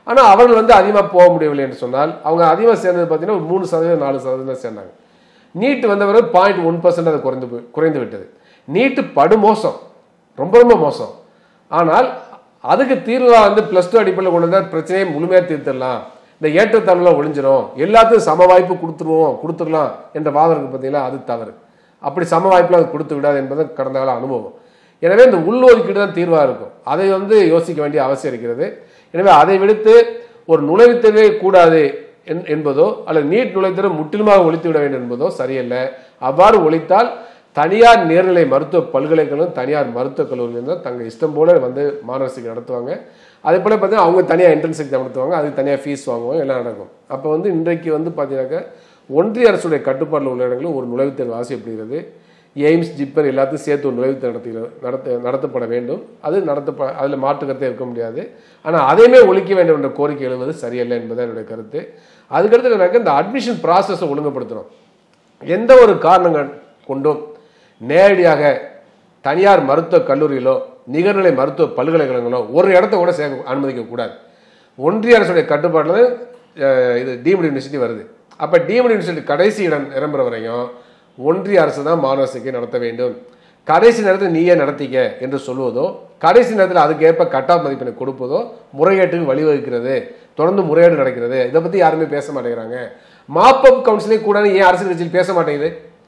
ஆனால் அவர்கள் வந்து அதிகமாக போக முடியவில்லை என்று சொன்னால் அவங்க அதிகமாக சேர்ந்தது பார்த்தீங்கன்னா ஒரு மூணு சதவீதம் நாலு சதவீதம் தான் சேர்ந்தாங்க நீட் வந்த பிறகு பாயிண்ட் ஒன் பர்சன்ட் அது குறைந்து போய்- குறைந்து விட்டது நீட்டு படு மோசம் ரொம்ப ரொம்ப மோசம் ஆனால் அதுக்கு தீர்வாக வந்து ப்ளஸ் டூ அடிப்படையில் கொண்டு வந்தால் பிரச்சனையை முழுமையாக தீர்த்துடலாம் இந்த ஏற்றத்தாழ்வுலாம் ஒழிஞ்சிரும் எல்லாத்துக்கும் சம வாய்ப்பு கொடுத்துருவோம் கொடுத்துடலாம் என்ற வாதம் இருக்கு பார்த்தீங்களா அது தவறு அப்படி சம வாய்ப்புலாம் அது கொடுத்து விடாது என்பது கடந்த கால அனுபவம் எனவே இந்த உள்ஒதுக்கீடு தான் தீர்வாக இருக்கும் அதை வந்து யோசிக்க வேண்டிய அவசியம் இருக்கிறது எனவே அதை விடுத்து ஒரு நுழைவுத்தேர்வே கூடாது என்- என்பதோ அல்லது நீட் நுழைவுத்தேர்வு முற்றிலுமாக ஒழித்து விட வேண்டும் என்பதோ சரியல்ல அவ்வாறு ஒழித்தால் தனியார் நேர்நிலை மருத்துவ பல்கலைக்கழகம் தனியார் மருத்துவக் கல்லூரியிலும் தான் தங்கள் இஷ்டம் போல வந்து மாணவர்களுக்கு நடத்துவாங்க அதே போல பார்த்தீங்கன்னா அவங்க தனியாக என்ட்ரன்ஸ் எக்ஸாம் நடத்துவாங்க அதுக்கு தனியாக ஃபீஸ் வாங்குவாங்க எல்லாம் நடக்கும் அப்போ வந்து இன்றைக்கு வந்து பார்த்தீங்கன்னாக்கா ஒன்றிய அரசுடைய கட்டுப்பாட்டில் உள்ள இடங்களில் ஒரு நுழைவுத் தேர்வு ஆசைப்படுகிறது எய்ம்ஸ் ஜிப்பர் எல்லாத்தையும் சேர்த்து ஒரு நுழைவுத் தேர்வு நடத்துகிற நடத்த நடத்தப்பட வேண்டும் அது நடத்தப்ப அதில் மாற்றுக்கருத்தே இருக்க முடியாது ஆனால் அதையுமே ஒழிக்க வேண்டும் என்ற கோரிக்கை எழுவது சரியல்ல என்பது என்னுடைய கருத்து அதுக்கடுத்து எனக்கு இந்த அட்மிஷன் ப்ராசஸை ஒழுங்குபடுத்தணும் எந்த ஒரு காரணங்கள் கொண்டும் நேரடியாக தனியார் மருத்துவக் கல்லூரியிலோ நிகர்நிலை மருத்துவ பல்கலைக்கழகங்களோ ஒரு இடத்த கூட சேர்க்க அனுமதிக்க கூடாது ஒன்றிய அரசுடைய கட்டுப்பாட்டில் அஹ், இது டீம்டு யூனிவர்சிட்டி வருது அப்போ டீம்டு யூனிவர்சிட்டி கடைசி இடம் நிரம்புற வரையும் ஒன்றிய அரசு தான் மாணவர் சேர்க்கை நடத்த வேண்டும் கடைசி நேரத்தில் நீயே நடத்திக்க என்று சொல்வதோ கடைசி நேரத்தில் அதுக்கேற்ப கட் ஆஃப் மதிப்பெண்ணை கொடுப்பதோ முறைகேட்டுக்கு வழிவகுக்கிறது தொடர்ந்து முறைகேடு நடக்கிறது இதை பற்றி யாருமே பேச மாட்டேங்கிறாங்க மாப்பப் கவுன்சிலிங் கூட ஏன் அரசு கட்சியில் பேச மாட்டேங்குது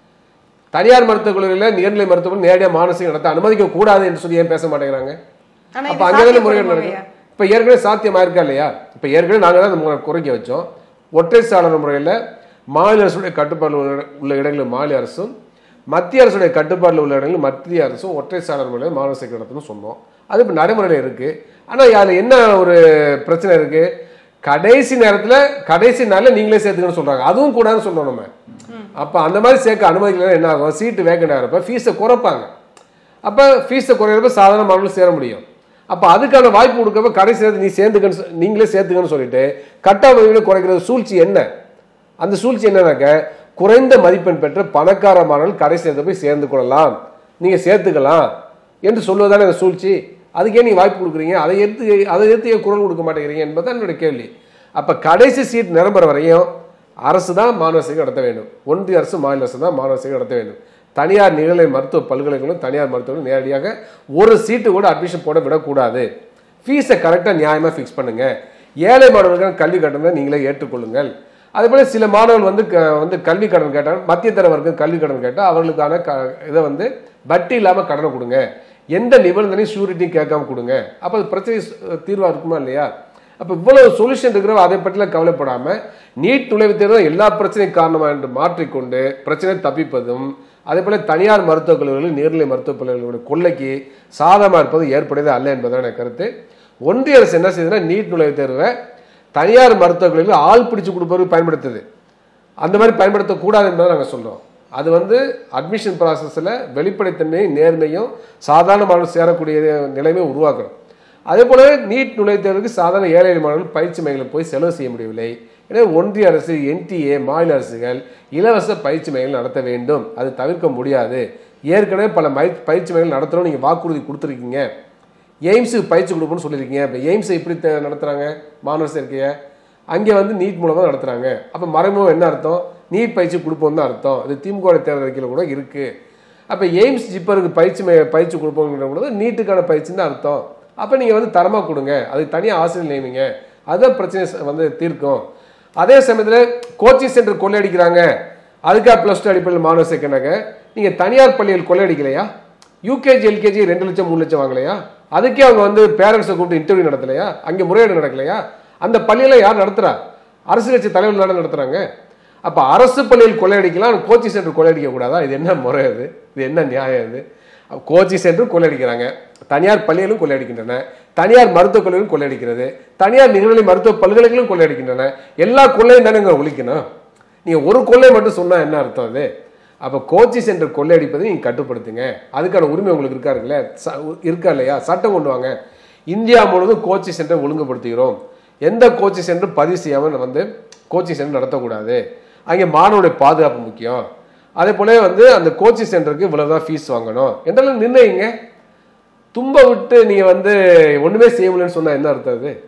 தனியார் மருத்துவக் கல்லூரியில் நிகர்நிலை மருத்துவர்கள் நேரடியாக மானசீகம் நடத்த அனுமதிக்க கூடாது என்று சொல்லி ஏன் பேச மாட்டேங்கிறாங்க ஆனா அப்ப இது அங்கதானே முறைகேடு சாத்தியப்படுமா நடக்கும் ஐயா? இப்ப ஏற்கனவே சாத்தியமா இருக்கா இல்லையா இப்ப ஏற்கனவே நாங்க தான் அந்த மு- குறைக்க வச்சோம் ஒற்றை சாளர முறையில மாநில அரசுடைய கட்டுப்பாட்டில் உள்ள உள்ள இடங்களில் மாநில அரசும் மத்திய அரசுடைய கட்டுப்பாட்டில் உள்ள இடங்களில் மத்திய அரசும் ஒற்றை சாளர முறையில் மாணவர் சேர்க்கை நடத்தணும்னு சொன்னோம் அது இப்போ நடைமுறையில் இருக்கு ஆனா அதுல என்ன ஒரு பிரச்சனை இருக்கு கடைசி நேரத்துல கடைசி நாள்ல நீங்களே சேர்த்துக்கணும்னு சொல்றாங்க அதுவும் கூடாதுன்னு சொல்றோம் நம்ம அப்ப அந்த மாதிரி சேர்க்க அனுமதிக்கலாம் என்ன ஆகும் சீட்டு வேக்கண்ட் ஆகிறப்ப ஃபீஸை குறைப்பாங்க அப்போ ஃபீஸை குறையிறப்ப சாதாரண மாணவர்கள் சேர முடியும் அப்போ அதுக்கான வாய்ப்பு கொடுக்கப்ப கடைசி நேரத்தில் நீ சேர்ந்துக்கன்னு சொ- நீங்களே சேர்த்துக்கன்னு சொல்லிட்டு கட்டா மதிப்பீடு குறைக்கிறது சூழ்ச்சி என்ன அந்த சூழ்ச்சி என்னன்னாக்க குறைந்த மதிப்பெண் பெற்ற பணக்கார மாணவர்கள் கடைசி நேரத்தில் போய் சேர்ந்து கொள்ளலாம் நீங்க சேர்த்துக்கலாம் என்று சொல்வதானே அந்த சூழ்ச்சி அதுக்கே நீங்க வாய்ப்பு கொடுக்குறீங்க அதை எடுத்து அதை எடுத்து ஏன் குரல் கொடுக்க மாட்டேங்கிறீங்க என்பதுதான் என்னுடைய கேள்வி அப்ப கடைசி சீட் நிரம்புற வரையும் அரசு தான் மாணவர் சேர்க்கை நடத்த வேண்டும் ஒன்றிய அரசு மாநில அரசு தான் மாணவர் சேர்க்கை நடத்த வேண்டும் தனியார் நிகழ்நிலை மருத்துவ பல்கலைக்கழகம் தனியார் மருத்துவர்கள் நேரடியாக ஒரு சீட்டு கூட அட்மிஷன் போட விடக்கூடாது ஃபீஸை கரெக்டாக நியாயமாக ஃபிக்ஸ் பண்ணுங்க ஏழை மாணவர்களுக்கான கல்வி கட்டணத்தை நீங்களே ஏற்றுக்கொள்ளுங்கள் அதே போல சில மாணவர்கள் வந்து க- வந்து கல்வி கடன் கேட்டாங்க மத்திய தர வர்க்கம் கல்வி கடன் கேட்டால் அவர்களுக்கான க இதை வந்து வட்டி இல்லாமல் கடனை கொடுங்க எந்த நிபந்தனையும் ஷூரிட்டியும் கேட்காம கொடுங்க அப்போ அது பிரச்சனை சு- தீர்வா இருக்குமா இல்லையா அப்போ இவ்வளவு சொல்யூஷன் இருக்கிற அதை பற்றிலாம் கவலைப்படாம நீட் நுழைவுத் தேர்வு தான் எல்லா பிரச்சனையும் காரணமா என்று மாற்றிக்கொண்டு பிரச்சனை தப்பிப்பதும் அதே போல தனியார் மருத்துவக் கல்லூரிகளில் நேர்நிலை மருத்துவக் கல்லூரிகளுடைய கொள்ளைக்கு சாதகமாக இருப்பது ஏற்புடையது அல்ல என்பதுதான் என் கருத்து ஒன்றிய அரசு என்ன செய்யுதுன்னா நீட் நுழைவுத் தேர்வை தனியார் மருத்துவக் கல்லூரியில் ஆள் பிடிச்சு கொடுப்பதற்கு பயன்படுத்துது அந்த மாதிரி பயன்படுத்தக்கூடாது என்பதை நாங்கள் சொல்றோம் அது வந்து அட்மிஷன் ப்ராசஸில் வெளிப்படைத்தன்மையும் நேர்மையும் சாதாரண மாணவர்கள் சேரக்கூடிய நிலைமையை உருவாக்கணும் அதே போல நீட் நுழைவுத் தேர்வுக்கு சாதாரண ஏழை எளிய மாணவர்கள் பயிற்சி மையங்களில் போய் செலவு செய்ய முடியவில்லை எனவே ஒன்றிய அரசு என்டிஏ மாநில அரசுகள் இலவச பயிற்சி மையங்கள் நடத்த வேண்டும் அது தவிர்க்க முடியாது ஏற்கனவே பல மை பயிற்சி மையங்கள் நடத்தணும் நீங்கள் வாக்குறுதி கொடுத்துருக்கீங்க எய்ம்ஸுக்கு பயிற்சி கொடுப்போம்னு சொல்லியிருக்கீங்க இப்போ எய்ம்ஸை எப்படி தே- நடத்துறாங்க மாணவர் சேர்க்கையை அங்கே வந்து நீட் மூலமாக நடத்துறாங்க அப்போ மறைமுகம் என்ன அர்த்தம் நீட் பயிற்சி கொடுப்போம் தான் அர்த்தம் அது திமுக தேர்தல் அறிக்கையில் கூட இருக்கு அப்போ எய்ம்ஸ் ஜிப்பருக்கு பயிற்சி மைய- பயிற்சி கொடுப்போங்கிற பொழுது நீட்டுக்கான பயிற்சின்னு தான் அர்த்தம் அப்போ நீங்கள் வந்து தரமாக கொடுங்க அதுக்கு தனியாக ஆசிரியர் நியமிங்க அதுதான் பிரச்சனை ச- வந்து தீர்க்கும் அதே சமயத்தில் கோச்சிங் சென்டர் கொள்ளையடிக்கிறாங்க அதுக்காக ப்ளஸ் டூ அடிப்படையில் மாணவர் சேர்க்கனாங்க நீங்கள் தனியார் பள்ளிகள் கொள்ளையடிக்கலையா யூகேஜி எல்கேஜி ரெண்டு லட்சம் மூணு லட்சம் வாங்கலையா அதுக்கே அவங்க வந்து பேரண்ட்ஸை கூப்பிட்டு இன்டர்வியூ நடத்தலையா அங்கே முறையீடு நடக்கலையா அந்த பள்ளியில யார் நடத்துறா அரசு கட்சி தலைவர்கள் தானே நடத்துறாங்க அப்ப அரசு பள்ளியில் கொள்ளையடிக்கலாம் கோச்சிங் சென்டர் கொள்ளையடிக்க கூடாதா இது என்ன முறை இது இது என்ன நியாயம் இது கோச்சிங் சென்டர் கொள்ளையடிக்கிறாங்க தனியார் பள்ளிகளும் கொள்ளையடிக்கின்றன தனியார் மருத்துவக் கல்லூரியும் கொள்ளையடிக்கிறது தனியார் நிகழ்நிலை மருத்துவ பல்கலைக்கழகம் கொள்ளையடிக்கின்றன எல்லா கொள்ளையும் தானே ஒழிக்கணும் நீங்க ஒரு கொள்ளை மட்டும் சொன்னா என்ன அர்த்தம் அது அப்ப கோச்சி சென்டர் கொள்ளையடிப்பதை நீங்க கட்டுப்படுத்துங்க அதுக்கான உரிமை உங்களுக்கு இருக்காருல்ல ச- இருக்கா இல்லையா சட்டம் கொண்டு வாங்க இந்தியா முழுவதும் கோச்சி சென்டர் ஒழுங்குபடுத்துகிறோம் எந்த கோச்சி சென்டர் பதிவு செய்யாமல் வந்து கோச்சிங் சென்டர் நடத்தக்கூடாது அங்கே மாணவனுடைய பாதுகாப்பு முக்கியம் அதே போல வந்து அந்த கோச்சிங் சென்டருக்கு இவ்வளவுதான் ஃபீஸ் வாங்கணும் என்றெல்லாம் நிர்ணயிங்க தும்ப விட்டு நீங்க வந்து ஒண்ணுமே செய்ய முடியலன்னு சொன்னா என்ன அர்த்தம் அது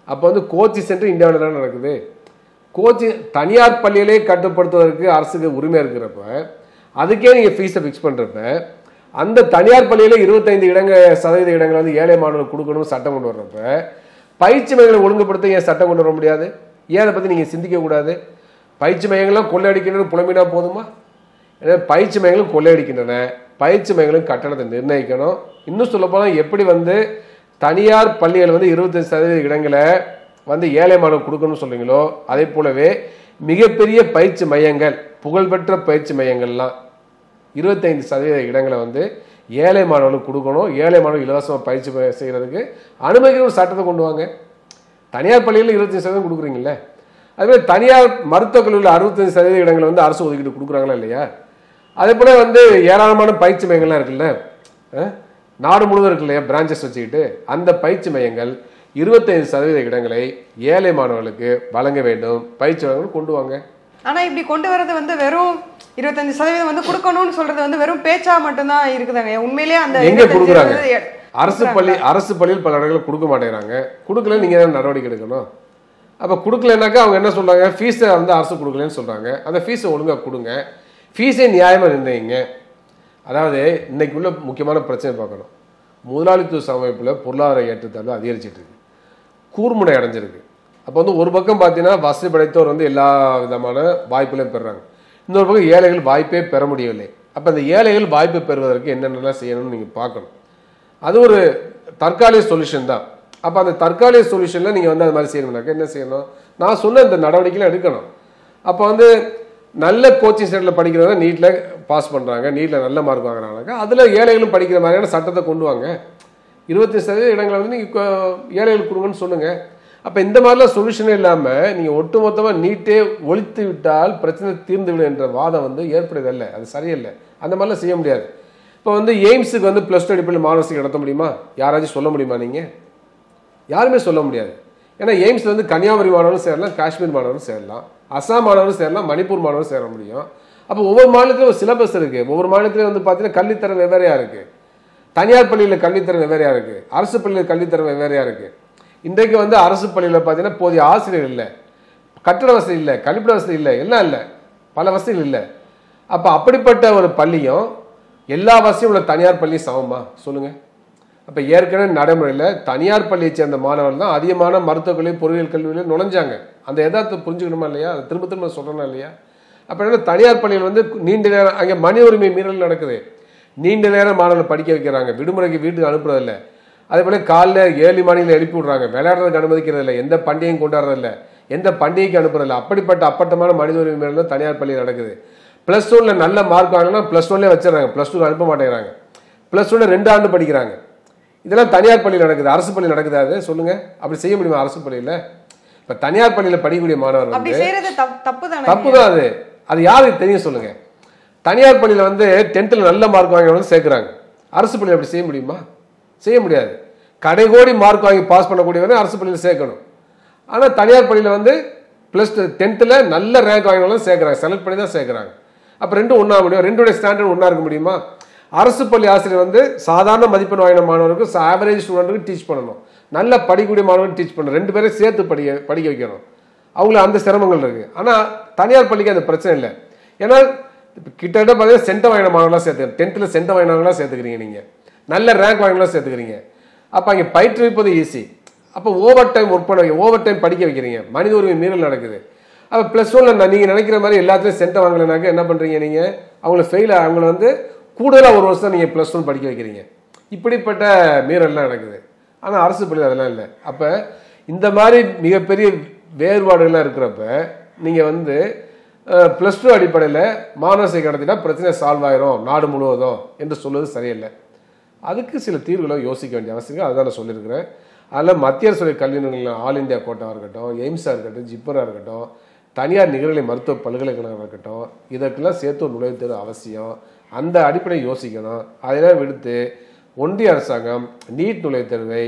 அப்போ வந்து கோச்சிங் சென்டர் இந்தியாவில் தான் நடக்குது கோச்சிங் தனியார் பள்ளியிலே கட்டுப்படுத்துவதற்கு அரசுக்கு உரிமை இருக்கிறப்ப அதுக்கே நீங்கள் ஃபீஸை ஃபிக்ஸ் பண்ணுறப்ப அந்த தனியார் பள்ளியில் இருபத்தைந்து இடங்க சதவீத இடங்களை வந்து ஏழை மாணவர்களுக்கு கொடுக்கணும் சட்டம் கொண்டு வர்றப்ப பயிற்சி மையங்களை ஒழுங்குபடுத்த ஏன் சட்டம் கொண்டு வர முடியாது ஏன் அதை பற்றி நீங்கள் சிந்திக்க கூடாது பயிற்சி மையங்கள்லாம் கொள்ளையடிக்கணும்னு புலம்பினா போதுமா ஏன்னா பயிற்சி மையங்களும் கொள்ளையடிக்கின்றன பயிற்சி மையங்களும் கட்டணத்தை நிர்ணயிக்கணும் இன்னும் சொல்லப்போனால் எப்படி வந்து தனியார் பள்ளிகள் வந்து இருபத்தஞ்சு சதவீத இடங்களை வந்து ஏழை மாணவர் கொடுக்கணும்னு சொல்றீங்களோ அதே போலவே மிகப்பெரிய பயிற்சி மையங்கள் புகழ்பெற்ற பயிற்சி மையங்கள்லாம் இருபத்தைந்து சதவீத இடங்களை வந்து ஏழை மாணவர்களுக்கு கொடுக்கணும் ஏழை மாணவர் இலவசமாக பயிற்சி ப- செய்யறதுக்கு அனுமதிக்கிற ஒரு சட்டத்தை கொண்டு வாங்க தனியார் பள்ளியில் இருபத்தஞ்சு சதவீதம் கொடுக்குறீங்களே அதுமாதிரி தனியார் மருத்துவக் கல்லூரியில் அறுபத்தஞ்சு சதவீத இடங்களை வந்து அரசு ஒதுக்கீடு கொடுக்குறாங்களா இல்லையா அதே போல வந்து ஏராளமான பயிற்சி மையங்கள்லாம் இருக்குல்ல அஹ்? நாடு முழுவதும் இருக்கு இல்லையா பிரான்ச்சஸ் வச்சுக்கிட்டு அந்த பயிற்சி மையங்கள் இருபத்தைந்து சதவீத இடங்களை ஏழை மாணவர்களுக்கு வழங்க வேண்டும் பயிற்சி மையங்கள் கொண்டு வாங்க ஆனா இப்படி கொண்டு வரது வந்து வெறும் இருபத்தஞ்சு சதவீதம் வந்து கொடுக்கணும்னு சொல்றது வந்து வெறும் பேச்சா மட்டும்தான் இருக்குதாங்க உண்மையிலேயே அந்த எங்க 25 கொடுக்குறாங்க சதவீத- அரசு பள்ளி அரசு பள்ளியில் பல இடங்களில் கொடுக்க மாட்டேங்கிறாங்க கொடுக்கல நீங்க தான் நடவடிக்கை எடுக்கணும் அப்ப கொடுக்கலனாக்கா அவங்க என்ன சொல்றாங்க ஃபீஸை வந்து அரசு கொடுக்கலன்னு சொல்றாங்க அந்த ஃபீஸை ஒழுங்கா கொடுங்க ஃபீஸை நியாயமா நிர்ணயிங்க அதாவது இன்னைக்கு உள்ள முக்கியமான பிரச்சனை பார்க்கணும் முதலாளித்துவ சமயத்தில் பொருளாதார ஏற்றத்தாழ்வு அதிகரிச்சிட்டு இருக்கு கூர்முனை அடைஞ்சிருக்கு அப்போ வந்து ஒரு பக்கம் பார்த்தீங்கன்னா வசதி படைத்தோர் வந்து எல்லா விதமான வாய்ப்புகளையும் பெறுறாங்க இன்னொரு பக்கம் ஏழைகள் வாய்ப்பே பெற முடியவில்லை அப்போ அந்த ஏழைகள் வாய்ப்பு பெறுவதற்கு என்னென்னலாம் செய்யணும்னு நீங்கள் பார்க்கணும் அது ஒரு தற்காலிக சொல்யூஷன் தான் அப்போ அந்த தற்காலிக சொல்யூஷனில் நீங்கள் வந்து அது மாதிரி செய்யணும்னாக்க என்ன செய்யணும் நான் சொன்ன இந்த நடவடிக்கைகளை எடுக்கணும் அப்போ வந்து நல்ல கோச்சிங் சென்டரில் படிக்கிறவங்க நீட்டில் பாஸ் பண்ணுறாங்க நீட்டில் நல்ல மார்க் வாங்குறாங்கனாக்கா அதில் ஏழைகளும் படிக்கிற மாதிரியான சட்டத்தை கொண்டு வாங்க இருபத்தி சதவீத இடங்களை வந்து நீங்கள் ஏழைகளுக்கு கொடுங்கன்னு சொல்லுங்கள் அப்போ இந்த மாதிரிலாம் சொல்யூஷனே இல்லாமல் நீங்கள் ஒட்டுமொத்தமாக நீட்டே ஒழித்து விட்டால் பிரச்சனை தீர்ந்து விடும் என்ற வாதம் வந்து ஏற்படுதல்ல அது சரியில்லை அந்த மாதிரிலாம் செய்ய முடியாது இப்போ வந்து எய்ம்ஸுக்கு வந்து ப்ளஸ் டூ அடிப்படையில் மாணவர்களுக்கு நடத்த முடியுமா யாராச்சும் சொல்ல முடியுமா நீங்கள் யாருமே சொல்ல முடியாது ஏன்னா எய்ம்ஸ்ல வந்து கன்னியாகுமரி மாணவரும் சேரலாம் காஷ்மீர் மாணவரும் சேரலாம் அசாம் மாணவரும் சேரலாம் மணிப்பூர் மாணவரும் சேர முடியும் அப்போ ஒவ்வொரு மாநிலத்திலும் ஒரு சிலபஸ் இருக்கு ஒவ்வொரு மாநிலத்திலும் வந்து பார்த்தீங்கன்னா கல்வித்தரம் வெவ்வேறையா இருக்கு தனியார் பள்ளியில் கல்வித்தரம் வெவ்வேறையா இருக்கு அரசு பள்ளியில் கல்வித்தரம் வெவ்வேறையா இருக்கு இன்றைக்கு வந்து அரசு பள்ளியில் பார்த்தீங்கன்னா போதிய ஆசிரியர் இல்லை கட்டட வசதி இல்லை கழிப்பிட வசதி இல்லை எல்லாம் இல்லை பல வசதிகள் இல்லை அப்போ அப்படிப்பட்ட ஒரு பள்ளியும் எல்லா வசதியும் உள்ள தனியார் பள்ளியும் சமமா சொல்லுங்க அப்போ ஏற்கனவே நடைமுறையில் தனியார் பள்ளியை சேர்ந்த மாணவர்கள் தான் அதிகமான மருத்துவக் கல்வி பொறியியல் கல்வியில் நுழைஞ்சாங்க அந்த எதார்த்தத்தை புரிஞ்சுக்கணுமா இல்லையா அதை திரும்ப திரும்ப சொல்கிறேனா இல்லையா அப்போ என்ன தனியார் பள்ளியில் வந்து நீண்ட நேரம் அங்கே மனித உரிமை மீறல் நடக்குது நீண்ட நேரம் மாணவர்கள் படிக்க வைக்கிறாங்க விடுமுறைக்கு வீட்டுக்கு அனுப்புறதில்ல அதே போல காலைல ஏழு மணியில் எழுப்பி விடுறாங்க விளையாடுறதுக்கு அனுமதிக்கிறது இல்லை எந்த பண்டிகையும் கொண்டாடுறதில்ல எந்த பண்டிகைக்கு அனுப்புறதில்ல அப்படிப்பட்ட அப்பட்டமான மனித உரிமை மீறல் தான் தனியார் பள்ளியில் நடக்குது ப்ளஸ் ஒன்ல நல்ல மார்க் வாங்கினா ப்ளஸ் ஒன்லேயே வச்சிடறாங்க ப்ளஸ் டூ அனுப்ப மாட்டேங்கிறாங்க ப்ளஸ் ஒன்ல ரெண்டு ஆண்டு படிக்கிறாங்க இதெல்லாம் தனியார் பள்ளியில் நடக்குது அரசு பள்ளியில் நடக்குதா அது சொல்லுங்க அப்படி செய்ய முடியுமா அரசு பள்ளியில் இப்போ தனியார் பள்ளியில் படிக்கக்கூடிய மாணவர் அப்படி வந்து செய்யறது தப்- தப்பு தானே தப்பு தான் அது அது யாருக்கு தெரியும் சொல்லுங்க தனியார் பள்ளியில் வந்து டென்த்தில் நல்ல மார்க் வாங்கினவங்க சேர்க்குறாங்க அரசு பள்ளியில் அப்படி செய்ய முடியுமா செய்ய முடியாது கடைகோடி மார்க் வாங்கி பாஸ் பண்ணக்கூடியவனை அரசு பள்ளியில் சேர்க்கணும் ஆனால் தனியார் பள்ளியில் வந்து ப்ளஸ் டென்த்தில் நல்ல ரேங்க் வாங்கினவங்களும் சேர்க்குறாங்க செலக்ட் பண்ணி தான் சேர்க்குறாங்க அப்போ ரெண்டும் ஒன்றா முடியும் ரெண்டுடைய ஸ்டாண்டர்ட் ஒன்றா இருக்க முடியுமா அரசு பள்ளி ஆசிரியர் வந்து சாதாரண மதிப்பெண் வாங்கின மாணவருக்கு ஆவரேஜ் ஸ்டூடெண்ட்டுக்கு டீச் பண்ணணும் நல்ல படிக்கக்கூடிய மாணவருக்கு டீச் பண்ணணும் ரெண்டு பேரும் சேர்த்து படிக்க படிக்க வைக்கணும் அவங்களுக்கு அந்த சிரமங்கள் இருக்கு ஆனால் தனியார் பள்ளிக்கு அந்த பிரச்சனை இல்லை ஏன்னா இப்ப கிட்டத்தட்ட பார்த்தீங்கன்னா சென்டம் வாங்கின மாணவர்களாம் சேர்த்து டென்த்தில் சென்டம் வாங்கினவங்களாம் சேர்த்துக்கிறீங்க நீங்கள் நல்ல ரேங்க் வாங்கினலாம் சேர்த்துக்கிறீங்க அப்போ அங்கே பயிற்றுவிப்பது ஈஸி அப்போ ஓவர் டைம் ஒர்க் பண்ண வைக்க ஓவர் டைம் படிக்க வைக்கிறீங்க மனித உரிமை மீறல் நடக்குது அப்போ ப்ளஸ் ஒன்ல நீங்கள் நினைக்கிற மாதிரி எல்லாத்துலையும் சென்டம் வாங்கலைனாக்க என்ன பண்ணுறீங்க நீங்கள் அவங்கள ஃபெயில் அவங்கள வந்து கூடுதலாக ஒரு வருஷம் நீங்கள் ப்ளஸ் ஒன் படிக்க வைக்கிறீங்க இப்படிப்பட்ட மீறல்லாம் நடக்குது ஆனால் அரசு பள்ளி அதெல்லாம் இல்லை அப்போ இந்த மாதிரி மிகப்பெரிய வேறுபாடுகள்லாம் இருக்கிறப்ப நீங்கள் வந்து ப்ளஸ் டூ அடிப்படையில் மாணவர் சேர்க்கை நடத்தினா பிரச்சனை சால்வ் ஆயிரும் நாடு முழுவதும் என்று சொல்வது சரியில்லை அதுக்கு சில தீர்வுகளை யோசிக்க வேண்டிய அவசியம் அதுதான் நான் சொல்லியிருக்கிறேன் அதில் மத்திய அரசுடைய கல்வி நிறுவனங்கள் ஆல் இந்தியா கோட்டாவாக இருக்கட்டும் எய்ம்ஸாக இருக்கட்டும் ஜிப்பராக இருக்கட்டும் தனியார் நிகழ்நிலை மருத்துவ பல்கலைக்கழகம் இருக்கட்டும் இதற்கெல்லாம் சேர்த்து ஒரு நுழைவுத் தேர்வு அவசியம் அந்த அடிப்படையை யோசிக்கணும் அதெல்லாம் விடுத்து ஒன்றிய அரசாங்கம் நீட் நுழைவுத் தேர்வை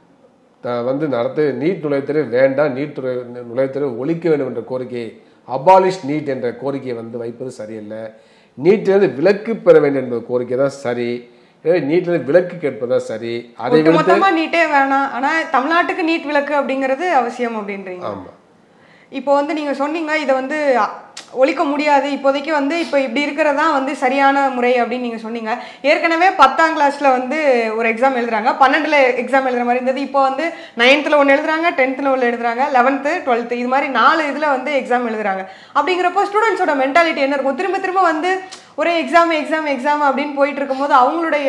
த- வந்து நடத்து நீட் நுழைவுத்தேர்வு வேண்டாம் நீட் துறை- நுழைவுத்தேர்வு ஒழிக்க வேண்டும் என்ற கோரிக்கை அபாலிஷ் நீட் என்ற கோரிக்கையை வந்து வைப்பது சரியில்லை நீட்டிலிருந்து விலக்கு பெற வேண்டும் என்பது கோரிக்கை தான் சரி ஏய் நீட்ல விலக்கு கேட்பதா சரி அதை விடுத்து ஒட்டுமொத்தமா நீட்டே வேணாம் ஆனா தமிழ்நாட்டுக்கு நீட் விலக்கு அப்படிங்கிறது அவசியம் அப்படின்றீங்க ஆமா இப்போ வந்து நீங்க சொன்னீங்க இதை வந்து அ, ஒழிக்க முடியாது இப்போதைக்கு வந்து இப்போ இப்படி இருக்கிறதா வந்து சரியான முறை அப்படின்னு நீங்க சொன்னீங்க ஏற்கனவே பத்தாம் கிளாஸ்ல வந்து ஒரு எக்ஸாம் எழுதுறாங்க பன்னெண்டுல எக்ஸாம் எழுதுற மாதிரி இருந்தது இப்போ வந்து நைன்த்தில் ஒன்று எழுதுறாங்க டென்த்தில் ஒன்று எழுதுறாங்க லெவன்த்து டுவெல்த்து இது மாதிரி நாலு இதில் வந்து எக்ஸாம் எழுதுறாங்க அப்படிங்கிறப்போ ஸ்டூடெண்ட்ஸோட மென்டாலிட்டி என்ன இருக்கும் திரும்ப திரும்ப வந்து ஒரே எக்ஸாம் எக்ஸாம் எக்ஸாம் அப்படின்னு போயிட்டு இருக்கும்போது அவங்களுடைய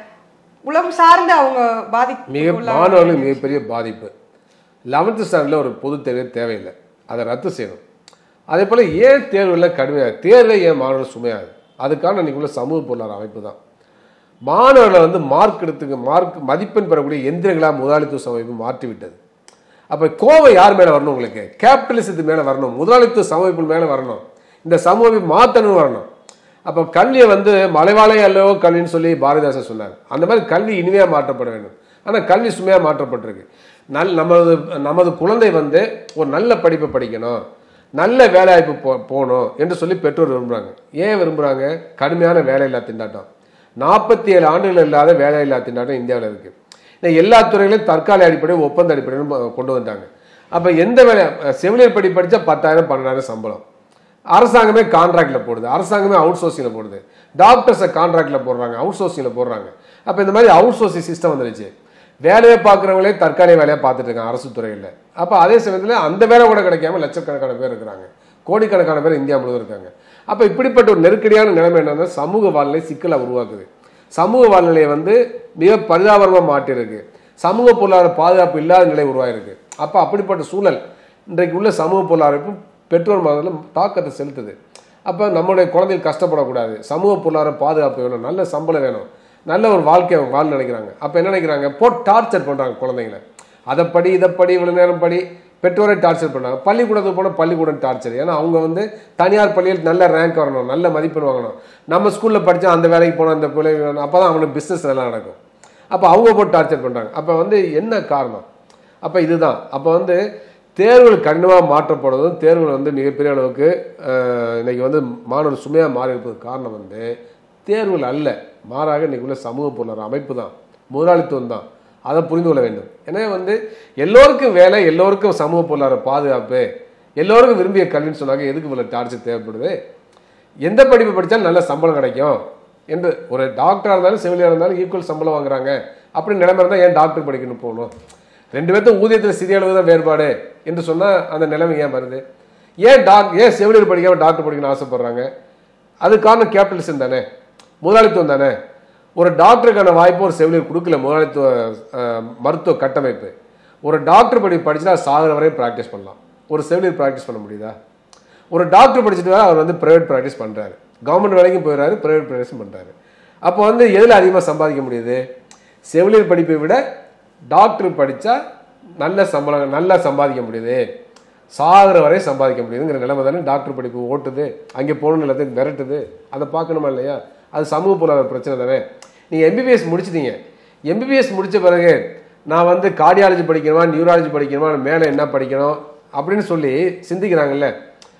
உளம் சார்ந்து அவங்க பாதிப்பு மிக மாணவர்களுக்கு மிகப்பெரிய பாதிப்பு லெவன்த்து ஸ்டாண்டர்டில் ஒரு பொது தேர்வே தேவையில்லை அதை ரத்து செய்யணும் அதே போல் ஏன் தேர்வில் கடுமையாக தேர்வே ஏன் மாணவர்கள் சுமையாகுது அதுக்கான இன்னைக்கு உள்ள சமூக பொருளாதார அமைப்பு தான் மாணவர்களை வந்து மார்க் எடுத்துக்க மார்க் மதிப்பெண் பெறக்கூடிய எந்திரங்களாக முதலாளித்துவ சமைப்பு மாற்றி விட்டது அப்போ கோவம் யார் மேலே வரணும் உங்களுக்கு கேபிட்டலிசத்து மேலே வரணும் முதலாளித்துவ சமூகங்கள் மேலே வரணும் இந்த சமூகம் மாற்றணும் வரணும் அப்போ கல்வியை வந்து மலைவாழை அல்லவோ கல்வின்னு சொல்லி பாரதிதாசன் சொன்னார் அந்த மாதிரி கல்வி இனிமையாக மாற்றப்பட வேண்டும் ஆனால் கல்வி சுமையாக மாற்றப்பட்டிருக்கு நல் நமது நமது குழந்தை வந்து ஒரு நல்ல படிப்பை படிக்கணும் நல்ல வேலைவாய்ப்பு போ போகணும் என்று சொல்லி பெற்றோர் விரும்புகிறாங்க ஏன் விரும்புகிறாங்க கடுமையான வேலையில்லா திண்டாட்டம் நாற்பத்தி ஏழு ஆண்டுகள் இல்லாத வேலையில்லா திண்டாட்டம் இந்தியாவில் இருக்குது இன்னைக்கு எல்லா துறைகளையும் தற்காலிக அடிப்படையில் ஒப்பந்த அடிப்படையில் ம- கொண்டு வந்தாங்க அப்போ எந்த வேலை செவிலியர் படி படித்தா பத்தாயிரம் பன்னெண்டாயிரம் சம்பளம் அரசாங்கமே கான்ட்ராக்டில் போடுது அரசாங்கமே அவுட் சோர்சிங்கில் போடுது டாக்டர்ஸை கான்ட்ராக்டில் போடுறாங்க அவுட் சோர்சிங்கில் போடுறாங்க அப்போ இந்த மாதிரி அவுட் சோர்சிங் சிஸ்டம் வந்துருச்சு வேலையை பார்க்குறவங்களே தற்காலிக வேலையை பார்த்துட்டு இருக்காங்க அரசு துறையில் அப்போ அதே சமயத்தில் அந்த வேலை கூட கிடைக்காம லட்சக்கணக்கான பேர் இருக்கிறாங்க கோடிக்கணக்கான பேர் இந்தியா முழுவதும் இருக்காங்க அப்போ இப்படிப்பட்ட ஒரு நெருக்கடியான நிலைமை என்னன்னா சமூக வாழ்நிலை சிக்கலை உருவாக்குது சமூக வாழ்நிலையை வந்து மிக பரிதாபமாக மாட்டியிருக்கு சமூக பொருளாதார பாதுகாப்பு இல்லாத நிலை உருவாயிருக்கு அப்போ அப்படிப்பட்ட சூழல் இன்றைக்கு உள்ள சமூக பொருளாதாரம் பெற்றோர் மனதில் தாக்கத்தை செலுத்துது அப்போ நம்மளுடைய குழந்தைகள் கஷ்டப்படக்கூடாது சமூக பொருளாதார பாதுகாப்பு வேணும் நல்ல சம்பளம் வேணும் நல்ல ஒரு வாழ்க்கையை அவங்க வாழ நினைக்கிறாங்க அப்போ என்ன நினைக்கிறாங்க போட் டார்ச்சர் பண்ணுறாங்க குழந்தைங்களை அதை படி இதை படி இவ்வளோ நேரம் படி பெற்றோரை டார்ச்சர் பண்ணாங்க பள்ளிக்கூடத்துக்கு போனால் பள்ளிக்கூடம் டார்ச்சர் ஏன்னா அவங்க வந்து தனியார் பள்ளியில் நல்ல ரேங்க் வரணும் நல்ல மதிப்பெண் வாங்கணும் நம்ம ஸ்கூலில் படித்தா அந்த வேலைக்கு போனால் அந்த பிள்ளை அப்போ தான் அவனுக்கு பிஸ்னஸ் நல்லா நடக்கும் அப்போ அவங்க போட்டு டார்ச்சர் பண்ணுறாங்க அப்போ வந்து என்ன காரணம் அப்போ இதுதான் அப்போ வந்து தேர்வுகள் கண்டிப்பாக மாற்றப்படுவதும் தேர்வுகள் வந்து மிகப்பெரிய அளவுக்கு அஹ், இன்னைக்கு வந்து மாணவர் சுமையாக மாறி இருப்பதுக்கு காரணம் வந்து தேர்வுகள் அல்ல மாறாக இன்னைக்கு உள்ள சமூக பொருளாதார அமைப்பு தான் முதலாளித்துவம் தான் அதை புரிந்து கொள்ள வேண்டும் எனவே வந்து எல்லோருக்கும் வேலை எல்லோருக்கும் சமூக பொருளாதார பாதுகாப்பு எல்லோருக்கும் விரும்பிய கல்வின்னு சொன்னாங்க எதுக்கு இவ்வளோ டார்ச்சர் தேவைப்படுது எந்த படிப்பு படித்தாலும் நல்ல சம்பளம் கிடைக்கும் என்று ஒரு டாக்டராக இருந்தாலும் செவிலியாக இருந்தாலும் ஈக்குவல் சம்பளம் வாங்குறாங்க அப்படி நிலைமை இருந்தால் ஏன் டாக்டர் படிக்கணும் போகணும் ரெண்டு பேர்த்தும் ஊதியத்தில் சிறிய அளவு தான் வேறுபாடு என்று சொன்னால் அந்த நிலைமை ஏன் வருது ஏன் டாக் ஏன் செவிலியர் படிக்காம டாக்டர் படிக்கணும்னு ஆசைப்படுறாங்க அது காரணம் கேபிட்டலிசம் தானே முதலாளித்துவம் தானே ஒரு டாக்டருக்கான வாய்ப்பு ஒரு செவிலியர் கொடுக்கல முதலாளித்துவ அஹ், மருத்துவ கட்டமைப்பு ஒரு டாக்டர் படி படிச்சுட்டா சாகிற வரையும் ப்ராக்டிஸ் பண்ணலாம் ஒரு செவிலியர் ப்ராக்டிஸ் பண்ண முடியுதா ஒரு டாக்டர் படிச்சுட்டு வர அவர் வந்து ப்ரைவேட் ப்ராக்டிஸ் பண்ணுறாரு கவர்மெண்ட் வேலைக்கும் போயிடுறாரு ப்ரைவேட் ப்ராக்டிஸ் பண்ணுறாரு அப்போ வந்து எதில் அதிகமாக சம்பாதிக்க முடியுது செவிலியர் படிப்பை விட டாக்டர் படித்தா நல்ல சம்பளம் நல்லா சம்பாதிக்க முடியுது சாகிற வரை சம்பாதிக்க முடியுதுங்கிற நிலைமை தானே டாக்டர் படிப்பு ஓட்டுது அங்கே போகணும் எல்லாத்தையும் மிரட்டுது அதை பார்க்கணுமா இல்லையா அது சமூக பொருளாதார பிரச்சனை தானே நீங்கள் எம்பிபிஎஸ் முடிச்சிட்டீங்க எம்பிபிஎஸ் முடிச்ச பிறகு நான் வந்து கார்டியாலஜி படிக்கணுமா நியூராலஜி படிக்கணுமா மேலே என்ன படிக்கணும் அப்படின்னு சொல்லி சிந்திக்கிறாங்கல்ல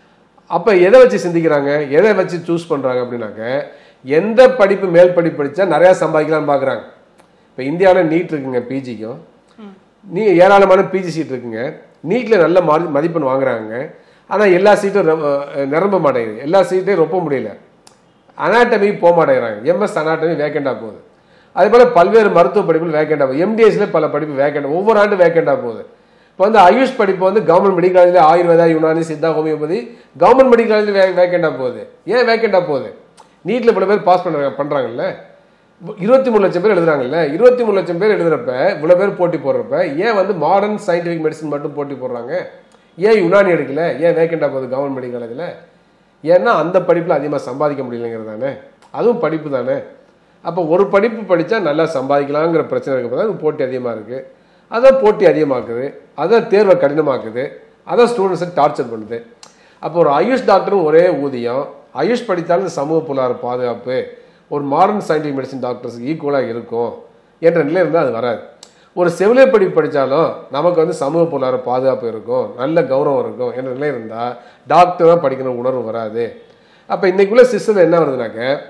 அப்போ எதை வச்சு சிந்திக்கிறாங்க எதை வச்சு சூஸ் பண்ணுறாங்க அப்படின்னாக்க எந்த படிப்பு மேல் படிப்பு படித்தா நிறையா சம்பாதிக்கலாம்னு பார்க்குறாங்க இப்போ இந்தியாவில் நீட் இருக்குங்க பிஜிக்கும் நீ ஏராளமான பிஜி சீட் இருக்குங்க நீட்டில் நல்ல மார்க் மதிப்பெண் வாங்குறாங்க ஆனால் எல்லா சீட்டும் ரொம்ப- அஹ் நிரம்ப மாட்டேங்குது எல்லா சீட்டையும் ரொப்ப முடியல அனாட்டமி போக மாட்டேங்கிறாங்க எம்எஸ் அனாட்டமி வேக்கண்டாக போகுது அதே போல் பல்வேறு மருத்துவ படிப்புகள் வேக்கண்டாக போகுது எம்டிஎஸ்ல பல படிப்பு வேக்கண்ட் ஒவ்வொரு ஆண்டு வேக்கண்டாக போகுது இப்போ வந்து ஆயுஷ் படிப்பு வந்து கவர்மெண்ட் மெடிக்கல் காலேஜில் Ayurveda Unani Siddha homeopathy government medical காலேஜில் வே வேக்கண்டாக போகுது ஏன் வேக்கண்டாக போகுது நீட்டில் பல பேர் பாஸ் பண்ணுறாங்க பண்ணுறாங்கல்ல இருபத்தி மூணு லட்சம் பேர் எழுதுறாங்கல்ல இருபத்தி மூணு லட்சம் பேர் எழுதுறப்ப இவ்வளோ பேர் போட்டி போடுறப்ப ஏன் வந்து மாடர்ன் சயின்டிஃபிக் மெடிசன் மட்டும் போட்டி போடுறாங்க ஏன் யுனானி எடுக்கல ஏன் வேக்கண்டாக போகுது கவர்மெண்ட் மெடிக்கல் காலேஜில் ஏன்னா அந்த படிப்பில் அதிகமாக சம்பாதிக்க முடியலைங்கிறது தானே அதுவும் படிப்பு தானே அப்போ ஒரு படிப்பு படித்தா நல்லா சம்பாதிக்கலாங்கிற பிரச்சனை இருக்கப்போ தான் போட்டி அதிகமாக இருக்குது அதான் போட்டி அதிகமாக்குது அதான் தேர்வை கடினமாக்குது அதான் ஸ்டூடெண்ட்ஸை டார்ச்சர் பண்ணுது அப்போ ஒரு ஆயுஷ் டாக்டரும் ஒரே ஊதியம் ஆயுஷ் படித்தாலும் இந்த சமூக பொருளாதார பாதுகாப்பு ஒரு மாடர்ன் சயின்டிஃபிக் மெடிசன் டாக்டர்ஸுக்கு ஈக்குவலாக இருக்கும் என்ற நிலை இருந்தால் அது வராது ஒரு செவிலியர் படிப்பு படித்தாலும் நமக்கு வந்து சமூக பொருளாதார பாதுகாப்பு இருக்கும் நல்ல கௌரவம் இருக்கும் என்ற நிலை இருந்தால் டாக்டராக படிக்கணும் உணர்வு வராது அப்போ இன்னைக்குள்ள சிஸ்டம் என்ன வருதுனாக்க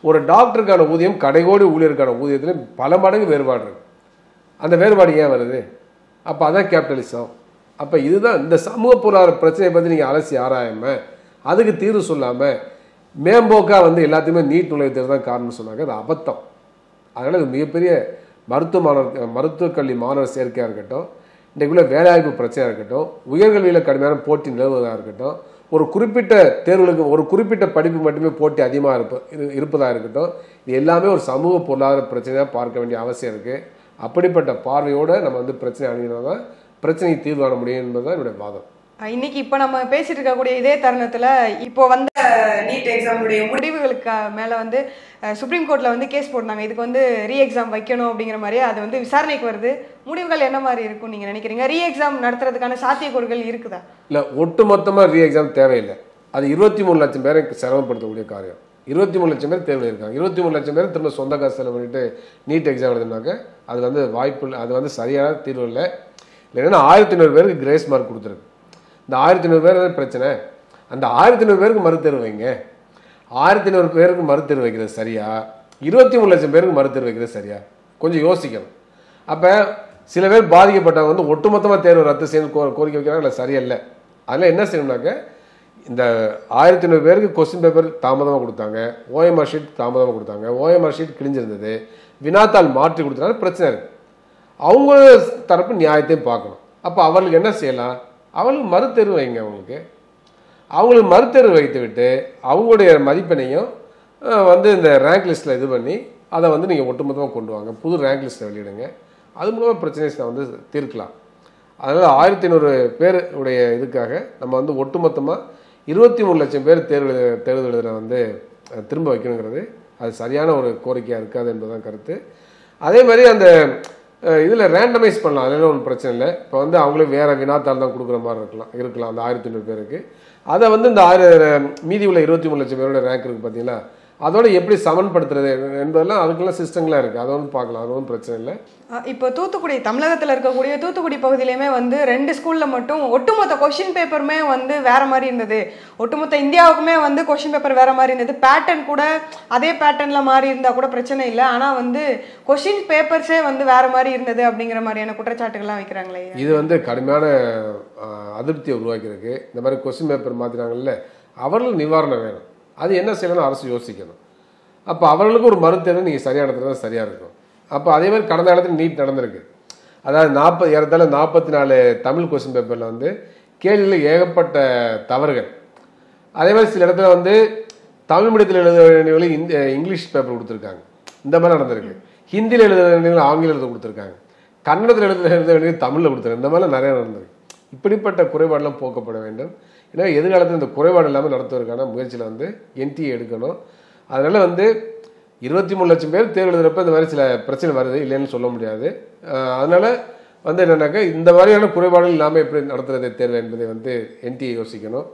ஒரு டாக்டருக்கான ஊதியம் கடைகோடி ஊழியருக்கான ஊதியத்தில் பல மடங்கு வேறுபாடு இருக்கு அந்த வேறுபாடு ஏன் வருது அப்போ அதான் கேபிட்டலிசம் அப்போ இதுதான் இந்த சமூக பொருளாதார பிரச்சனையை பற்றி நீங்கள் அலசி ஆராயாம அதுக்கு தீர்வு சொல்லாமல் மேம்போக்கா வந்து எல்லாத்தையுமே நீட் நுழைவு தேர்வு தான் காரணம்னு சொன்னாங்க அது அபத்தம் அதனால் இது மிகப்பெரிய மருத்துவ மாணவர் மருத்துவக் கல்வி மாணவர் சேர்க்கையாக இருக்கட்டும் இன்றைக்குள்ள வேலைவாய்ப்பு பிரச்சனையாக இருக்கட்டும் உயர்கல்வியில் கடுமையான போட்டி நிலவுவதாக இருக்கட்டும் ஒரு குறிப்பிட்ட தேர்வுகளுக்கு ஒரு குறிப்பிட்ட படிப்பு மட்டுமே போட்டி அதிகமாக இருப்ப இரு இருப்பதாக இருக்கட்டும் இது எல்லாமே ஒரு சமூக பொருளாதார பிரச்சனையாக பார்க்க வேண்டிய அவசியம் இருக்குது அப்படிப்பட்ட பார்வையோடு நம்ம வந்து பிரச்சனை அணுகினா தான் பிரச்சனைக்கு தீர்வு காண முடியும் என்பதுதான் என்னுடைய வாதம் அஹ் இன்னைக்கு இப்போ நம்ம பேசிட்டு இருக்கக்கூடிய இதே தருணத்துல இப்போ வந்த நீட் எக்ஸாமுடைய முடிவுகளுக்கு மேல வந்து அஹ், சுப்ரீம் கோர்ட்ல வந்து கேஸ் போட்டாங்க இதுக்கு வந்து ரீ எக்ஸாம் வைக்கணும் அப்படிங்கிற மாதிரியே அது வந்து விசாரணைக்கு வருது முடிவுகள் என்ன மாதிரி இருக்கும் நீங்க நினைக்கிறீங்க ரீ எக்ஸாம் நடத்துறதுக்கான சாத்தியக்கூறுகள் இருக்குதா இல்லை ஒட்டு மொத்தமாக ரீ எக்ஸாம் தேவையில்லை அது இருபத்தி மூணு லட்சம் பேரை சிரமப்படுத்தக்கூடிய காரியம் இருபத்தி மூணு லட்சம் பேர் தேர்வு இருக்காங்க இருபத்தி மூணு லட்சம் பேர் திரும்ப சொந்த காசு செலவு பண்ணிட்டு நீட் எக்ஸாம் எழுதுனாக்க அது வந்து வாய்ப்பு இல்லை அது வந்து சரியான தீர்வு இல்லை இல்லைன்னா ஆயிரத்தி ஐநூறு பேருக்கு கிரேஸ் மார்க் கொடுத்துருக்கு இந்த ஆயிரத்தி ஐநூறு பேர் தான் பிரச்சனை அந்த ஆயிரத்தி ஐநூறு பேருக்கு மறுதேர்வு வைங்க ஆயிரத்தி ஐநூறு பேருக்கு மறுதேர்வு வைக்கிறது சரியா இருபத்தி மூணு லட்சம் பேருக்கு மறுதேர்வு வைக்கிறது சரியா கொஞ்சம் யோசிக்கணும் அப்போ சில பேர் பாதிக்கப்பட்டவங்க வந்து ஒட்டுமொத்தமாக தேர்வு ரத்து செய்யணும் கோ கோரிக்கை வைக்கிறாங்க இல்லை சரியில்லை அதனால் என்ன செய்யணும்னாக்க இந்த ஆயிரத்தி ஐநூறு பேருக்கு கொஸ்டின் பேப்பர் தாமதமாக கொடுத்தாங்க ஓஎம்ஆர் ஷீட் தாமதமாக கொடுத்தாங்க ஓஎம்ஆர் ஷீட் கிழிஞ்சிருந்தது வினாத்தாள் மாற்றி கொடுத்தனால பிரச்சனை இருக்கு அவங்க தரப்பு நியாயத்தையும் பார்க்கணும் அப்போ அவர்களுக்கு என்ன செய்யலாம் அவங்களுக்கு மறுதேர்வு வைங்க அவங்களுக்கு அவங்களுக்கு மறுதேர்வு வைத்து விட்டு அவங்களுடைய மதிப்பெண்ணையும் அஹ், வந்து இந்த ரேங்க் லிஸ்ட்டில் இது பண்ணி அதை வந்து நீங்கள் ஒட்டுமொத்தமாக கொண்டு வாங்க புது ரேங்க் லிஸ்ட்டை வெளியிடுங்க அது மூலமாக பிரச்சனையை வந்து தீர்க்கலாம் அதனால் ஆயிரத்தி ஐநூறு பேர் உடைய இதுக்காக நம்ம வந்து ஒட்டுமொத்தமாக இருபத்தி மூணு லட்சம் பேர் தேர்வு எழுத- தேர்வு எழுதுன வந்து அஹ், திரும்ப வைக்கணுங்கிறது அது சரியான ஒரு கோரிக்கையாக இருக்காது என்பதுதான் கருத்து அதே மாதிரி அந்த இதில் ரேண்டமைஸ் பண்ணலாம் அதில் ஒன்றும் பிரச்சனை இல்லை இப்போ வந்து அவங்களே வேறு வினாத்தாள் தான் கொடுக்குற மாதிரி இருக்கலாம் இருக்கலாம் அந்த ஆயிரத்தி ஐநூறு பேருக்கு அதை வந்து இந்த ஆயிரம் மீதி உள்ள இருபத்தி மூணு லட்சம் பேரோட ரேங்க் இருக்குது பார்த்தீங்களா அதோட எப்படி சமன்படுத்துறது என்பதெல்லாம் அதுக்கெல்லாம் சிஸ்டம்லாம் இருக்குது அதை வந்து பார்க்கலாம் அது ஒன்றும் பிரச்சனை இல்லை அஹ் இப்போ தூத்துக்குடி தமிழகத்தில் இருக்கக்கூடிய தூத்துக்குடி பகுதியிலையுமே வந்து ரெண்டு ஸ்கூலில் மட்டும் ஒட்டுமொத்த கொஷின் பேப்பருமே வந்து வேற மாதிரி இருந்தது ஒட்டுமொத்த இந்தியாவுக்குமே வந்து கொஷின் பேப்பர் வேற மாதிரி இருந்தது பேட்டர்ன் கூட அதே பேட்டர்னில் மாறி இருந்தால் கூட பிரச்சனை இல்லை ஆனால் வந்து கொஷின் பேப்பர்ஸே வந்து வேற மாதிரி இருந்தது அப்படிங்கிற மாதிரியான குற்றச்சாட்டுகள்லாம் வைக்கிறாங்களே இது வந்து கடுமையான ஆஹ், அதிருப்தியை உருவாக்கியிருக்கு இந்த மாதிரி கொஸ்டின் பேப்பர் மாற்றினாங்கல்ல அவர்களுக்கு நிவாரணம் வேணும் அது என்ன செய்யணும்னு அரசு யோசிக்கணும் அப்போ அவர்களுக்கு ஒரு மருத்துவம் நீங்கள் சரியாக நடத்துறது சரியாக இருக்கும் அப்போ அதே மாதிரி கடந்த காலத்தில் நீட் நடந்திருக்கு அதாவது நாற்பது ஏறத்தாழ நாற்பத்தி நாலு தமிழ் கொஸ்டின் பேப்பரில் வந்து கேள்வியில் ஏகப்பட்ட தவறுகள் அதே மாதிரி சில இடத்துல வந்து தமிழ் மீடியத்தில் எழுத வேண்டியவங்களுக்கு இந்த இங்கிலீஷ் பேப்பர் கொடுத்துருக்காங்க இந்த மாதிரி நடந்திருக்கு ஹிந்தியில் எழுத வேண்டியவங்களுக்கு ஆங்கிலம் எழுத கொடுத்துருக்காங்க கன்னடத்தில் எழுத எழுத வேண்டிய தமிழில் கொடுத்துருக்காங்க இந்த மாதிரிலாம் நிறைய நடந்திருக்கு இப்படிப்பட்ட குறைபாடெல்லாம் போக்கப்பட வேண்டும் ஏன்னா எதிர்காலத்தில் இந்த குறைபாடு இல்லாமல் நடத்துவதற்கான முயற்சியில் வந்து என்டிஏ எடுக்கணும் அதனால் வந்து இருபத்தி மூணு லட்சம் பேர் தேர்வு எழுதுறப்ப இந்த மாதிரி சில பிரச்சனை வருது இல்லைன்னு சொல்ல முடியாது அஹ் அதனால வந்து என்னன்னாக்கா இந்த மாதிரியான குறைபாடுகள் இல்லாமல் எப்படி நடத்துறது தேர்வு என்பதை வந்து என்டிஏ யோசிக்கணும்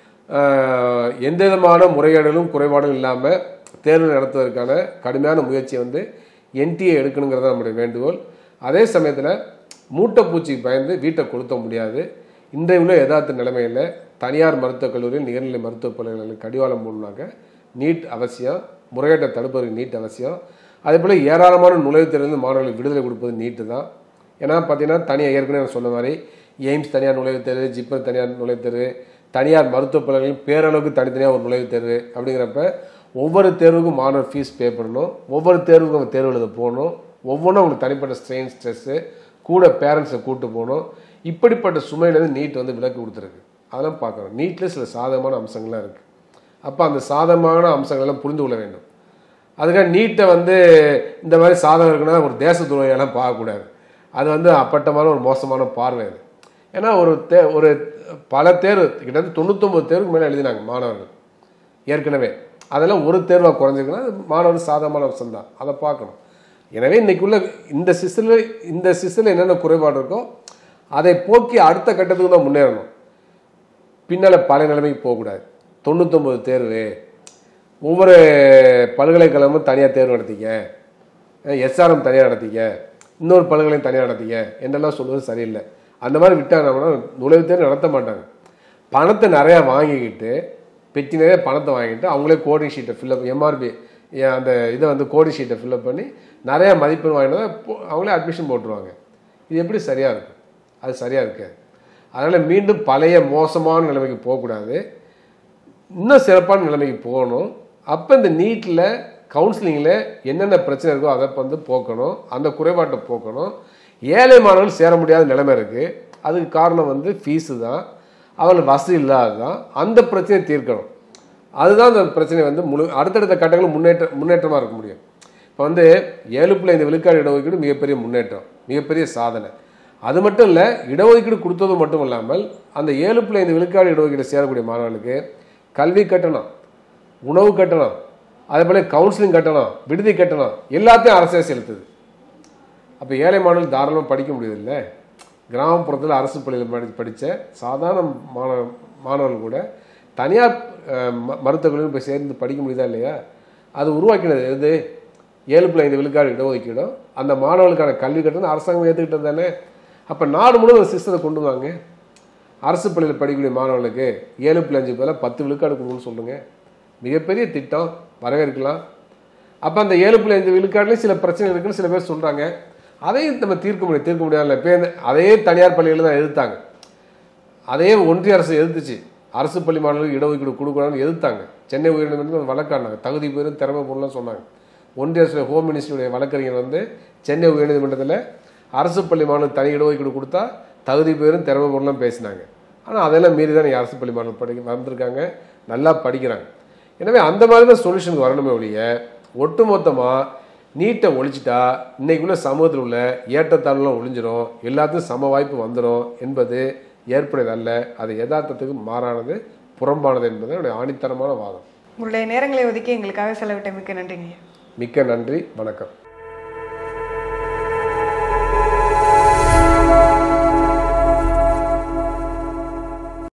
அஹ் எந்த விதமான முறைகேடுகளும் குறைபாடும் இல்லாமல் தேர்வு நடத்துவதற்கான கடுமையான முயற்சியை வந்து என்டிஏ எடுக்கணுங்கிறத நம்முடைய வேண்டுகோள் அதே சமயத்தில் மூட்டைப்பூச்சிக்கு பயந்து வீட்டை கொளுத்த முடியாது இன்றைய உள்ள யதார்த்த நிலைமையில் தனியார் மருத்துவக் கல்லூரியில் நிகர்நிலை மருத்துவப் பல்கலைக்கழகம் கடிவாளம் போடணுனாக்க நீட் அவசியம் முறைகேட்டை தடுப்பதற்கு நீட் அவசியம் அதே போல் ஏராளமான நுழைவுத் தேர்வில் மாணவர்களுக்கு விடுதலை கொடுப்பது நீட்டு தான் ஏன்னா பார்த்தீங்கன்னா தனியாக ஏற்கனவே நான் சொன்ன மாதிரி எய்ம்ஸ் தனியார் நுழைவுத் தேர்வு ஜிப்மர் தனியார் நுழைவுத் தேர்வு தனியார் மருத்துவப் பல்கலைக்கழகம் பேரளவுக்கு தனித்தனியாக ஒரு நுழைவுத் தேர்வு அப்படிங்கிறப்ப ஒவ்வொரு தேர்வுக்கும் மாணவர் ஃபீஸ் பே பண்ணணும் ஒவ்வொரு தேர்வுக்கும் அவங்க தேர்வு எழுத போகணும் ஒவ்வொன்றும் அவங்களுக்கு தனிப்பட்ட ஸ்ட்ரெயின் ஸ்ட்ரெஸ்ஸு கூட பேரண்ட்ஸை கூட்டு போகணும் இப்படிப்பட்ட சுமையிலேருந்து நீட் வந்து விலக்கு கொடுத்துருக்கு அதெல்லாம் பார்க்கணும் நீட்டில் சில சாதகமான அம்சங்கள்லாம் இருக்குது அப்போ அந்த சாதகமான அம்சங்களெல்லாம் புரிந்து கொள்ள வேண்டும் அதுக்காக நீட்டை வந்து இந்த மாதிரி சாதகம் இருக்குன்னா ஒரு தேச துறையெல்லாம் பார்க்கக்கூடாது அது வந்து அப்பட்டமான ஒரு மோசமான பார்வை அது ஏன்னா ஒரு தே ஒரு பல தேர்வு கிட்டத்தட்ட தொண்ணூத்தொம்பது தேர்வுக்கு மேலே எழுதினாங்க மாணவர்கள் ஏற்கனவே அதெல்லாம் ஒரு தேர்வாக குறைஞ்சிருக்குன்னா அது மாணவர் சாதகமான அம்சம் தான் அதை பார்க்கணும் எனவே இன்னைக்குள்ள இந்த சிஸ்டில் இந்த சிஸ்டில் என்னென்ன குறைபாடு இருக்கோ அதை போக்கி அடுத்த கட்டத்துக்கு தான் முன்னேறணும் பின்னால் பழைய நிலைமைக்கு போகக்கூடாது தொண்ணூத்தொம்பது தேர்வு ஒவ்வொரு பல்கலைக்கழகமும் தனியாக தேர்வு நடத்திக்க எஸ்ஆர்எம் தனியாக நடத்திக்க இன்னொரு பல்கலைக்கழகம் தனியாக நடத்திக்க என்றெல்லாம் சொல்வது சரியில்லை அந்த மாதிரி விட்டாங்கன்னா நுழைவுத் தேர்வு நடத்த மாட்டாங்க பணத்தை நிறையா வாங்கிக்கிட்டு பெட்டி நிறைய பணத்தை வாங்கிட்டு அவங்களே கோடிங் ஷீட்டை ஃபில்அப் எம்ஆர்பி ஏன் அந்த இதை வந்து கோடி ஷீட்டை ஃபில்அப் பண்ணி நிறைய மதிப்பெண் வாங்கினா அவங்களே அட்மிஷன் போட்டுருவாங்க இது எப்படி சரியாக இருக்கும் அது சரியாக இருக்காது அதனால் மீண்டும் பழைய மோசமான நிலைமைக்கு போகக்கூடாது இன்னும் சிறப்பான நிலைமைக்கு போகணும் அப்போ இந்த நீட்டில் கவுன்சிலிங்கில் என்னென்ன பிரச்சனை இருக்கோ அதை வந்து போக்கணும் அந்த குறைபாட்டை போக்கணும் ஏழை மாணவர்கள் சேர முடியாத நிலைமை இருக்குது அதுக்கு காரணம் வந்து ஃபீஸு தான் அவங்களுக்கு வசதி இல்லாத தான் அந்த பிரச்சனையை தீர்க்கணும் அதுதான் அந்த பிரச்சனை வந்து முழு அடுத்தடுத்த கட்டங்கள் முன்னேற்ற முன்னேற்றமாக இருக்க முடியும் இப்போ வந்து ஏழு புள்ளி ஐந்து விழுக்காடு இடஒதுக்கீடு மிகப்பெரிய முன்னேற்றம் மிகப்பெரிய சாதனை அது மட்டும் இல்லை இடஒதுக்கீடு கொடுத்தது மட்டும் இல்லாமல் அந்த ஏழு புள்ளி ஐந்து விழுக்காடு இடஒதுக்கீடு சேரக்கூடிய மாணவர்களுக்கு கல்வி கட்டணம் உணவு கட்டணம் அதே போல கவுன்சிலிங் கட்டணம் விடுதி கட்டணம் எல்லாத்தையும் அரசே செலுத்துது அப்போ ஏழை மாணவர்கள் தாராளமாக படிக்க முடியுதில்ல கிராமப்புறத்தில் அரசு பள்ளியில் படி படித்த சாதாரண மாணவ மாணவர்கள் கூட தனியார் அஹ், ம- மருத்துவக் கல்லூரியில் போய் சேர்ந்து படிக்க முடியுதா இல்லையா அது உருவாக்கினது எது ஏழு புள்ளி ஐந்து விழுக்காடு இடஒதுக்கீடும் அந்த மாணவர்களுக்கான கல்வி கட்டணம் அரசாங்கம் ஏற்றுக்கிட்டது தானே அப்போ நாடு முழுவதும் ஒரு சிஸ்டத்தை கொண்டு வாங்க அரசு பள்ளியில் படிக்கக்கூடிய மாணவர்களுக்கு ஏழு புள்ளி அஞ்சு பதிலாக பத்து விழுக்காடு கொடுங்கன்னு சொல்லுங்கள் மிகப்பெரிய திட்டம் வரவேற்கலாம் அப்போ அந்த ஏழு புள்ளி அஞ்சு விழுக்காடுலேயும் சில பிரச்சனை இருக்குன்னு சில பேர் சொல்கிறாங்க அதையும் நம்ம தீர்க்க முடியும் தீர்க்க முடியாதுல்ல இப்போ இந்த- அதே தனியார் பள்ளிகள் தான் எதிர்த்தாங்க அதே ஒன்றிய அரசு எதிர்த்துச்சு அரசு பள்ளி மாணவர்களுக்கு இடஒதுக்கீடு கொடுக்கணும்னு எதிர்த்தாங்க சென்னை உயர்நீதிமன்றத்தில் வழக்காடினாங்க தகுதி பேரும் திறமை பொருள்லாம் சொன்னாங்க ஒன்றிய அரசு ஹோம் மினிஸ்டருடைய வழக்கறிஞர் வந்து சென்னை உயர்நீதிமன்றத்தில் அரசு பள்ளி மாணவர்களுக்கு தனி இடஒதுக்கீடு கொடுத்தா தகுதி பேரும் திறமை பொருள்லாம் பேசினாங்க ஆனால் அதெல்லாம் மீறி தான் அரசு பள்ளி மாணவர்கள் படி வந்திருக்காங்க நல்லா படிக்கிறாங்க எனவே அந்த மாதிரி தான் சொல்யூஷனுக்கு வரணுமே ஒழிய ஒட்டுமொத்தமாக நீட்டை ஒழிச்சிட்டா இன்னைக்குள்ள சமூகத்தில் உள்ள ஏற்றத்தாழ்வுலாம் ஒழிஞ்சிரும் எல்லாத்துக்கும் சம வாய்ப்பு வந்துடும் என்பது ஏற்புடையதல்ல அது யதார்த்தத்துக்கு மாறானது புறம்பானது என்பது என்னுடைய ஆணித்தரமான வாதம் உங்களுடைய நேரங்களை ஒதுக்கி எங்களுக்காக செலவிட்ட மிக்க நன்றிங்க ஐயா மிக்க நன்றி வணக்கம்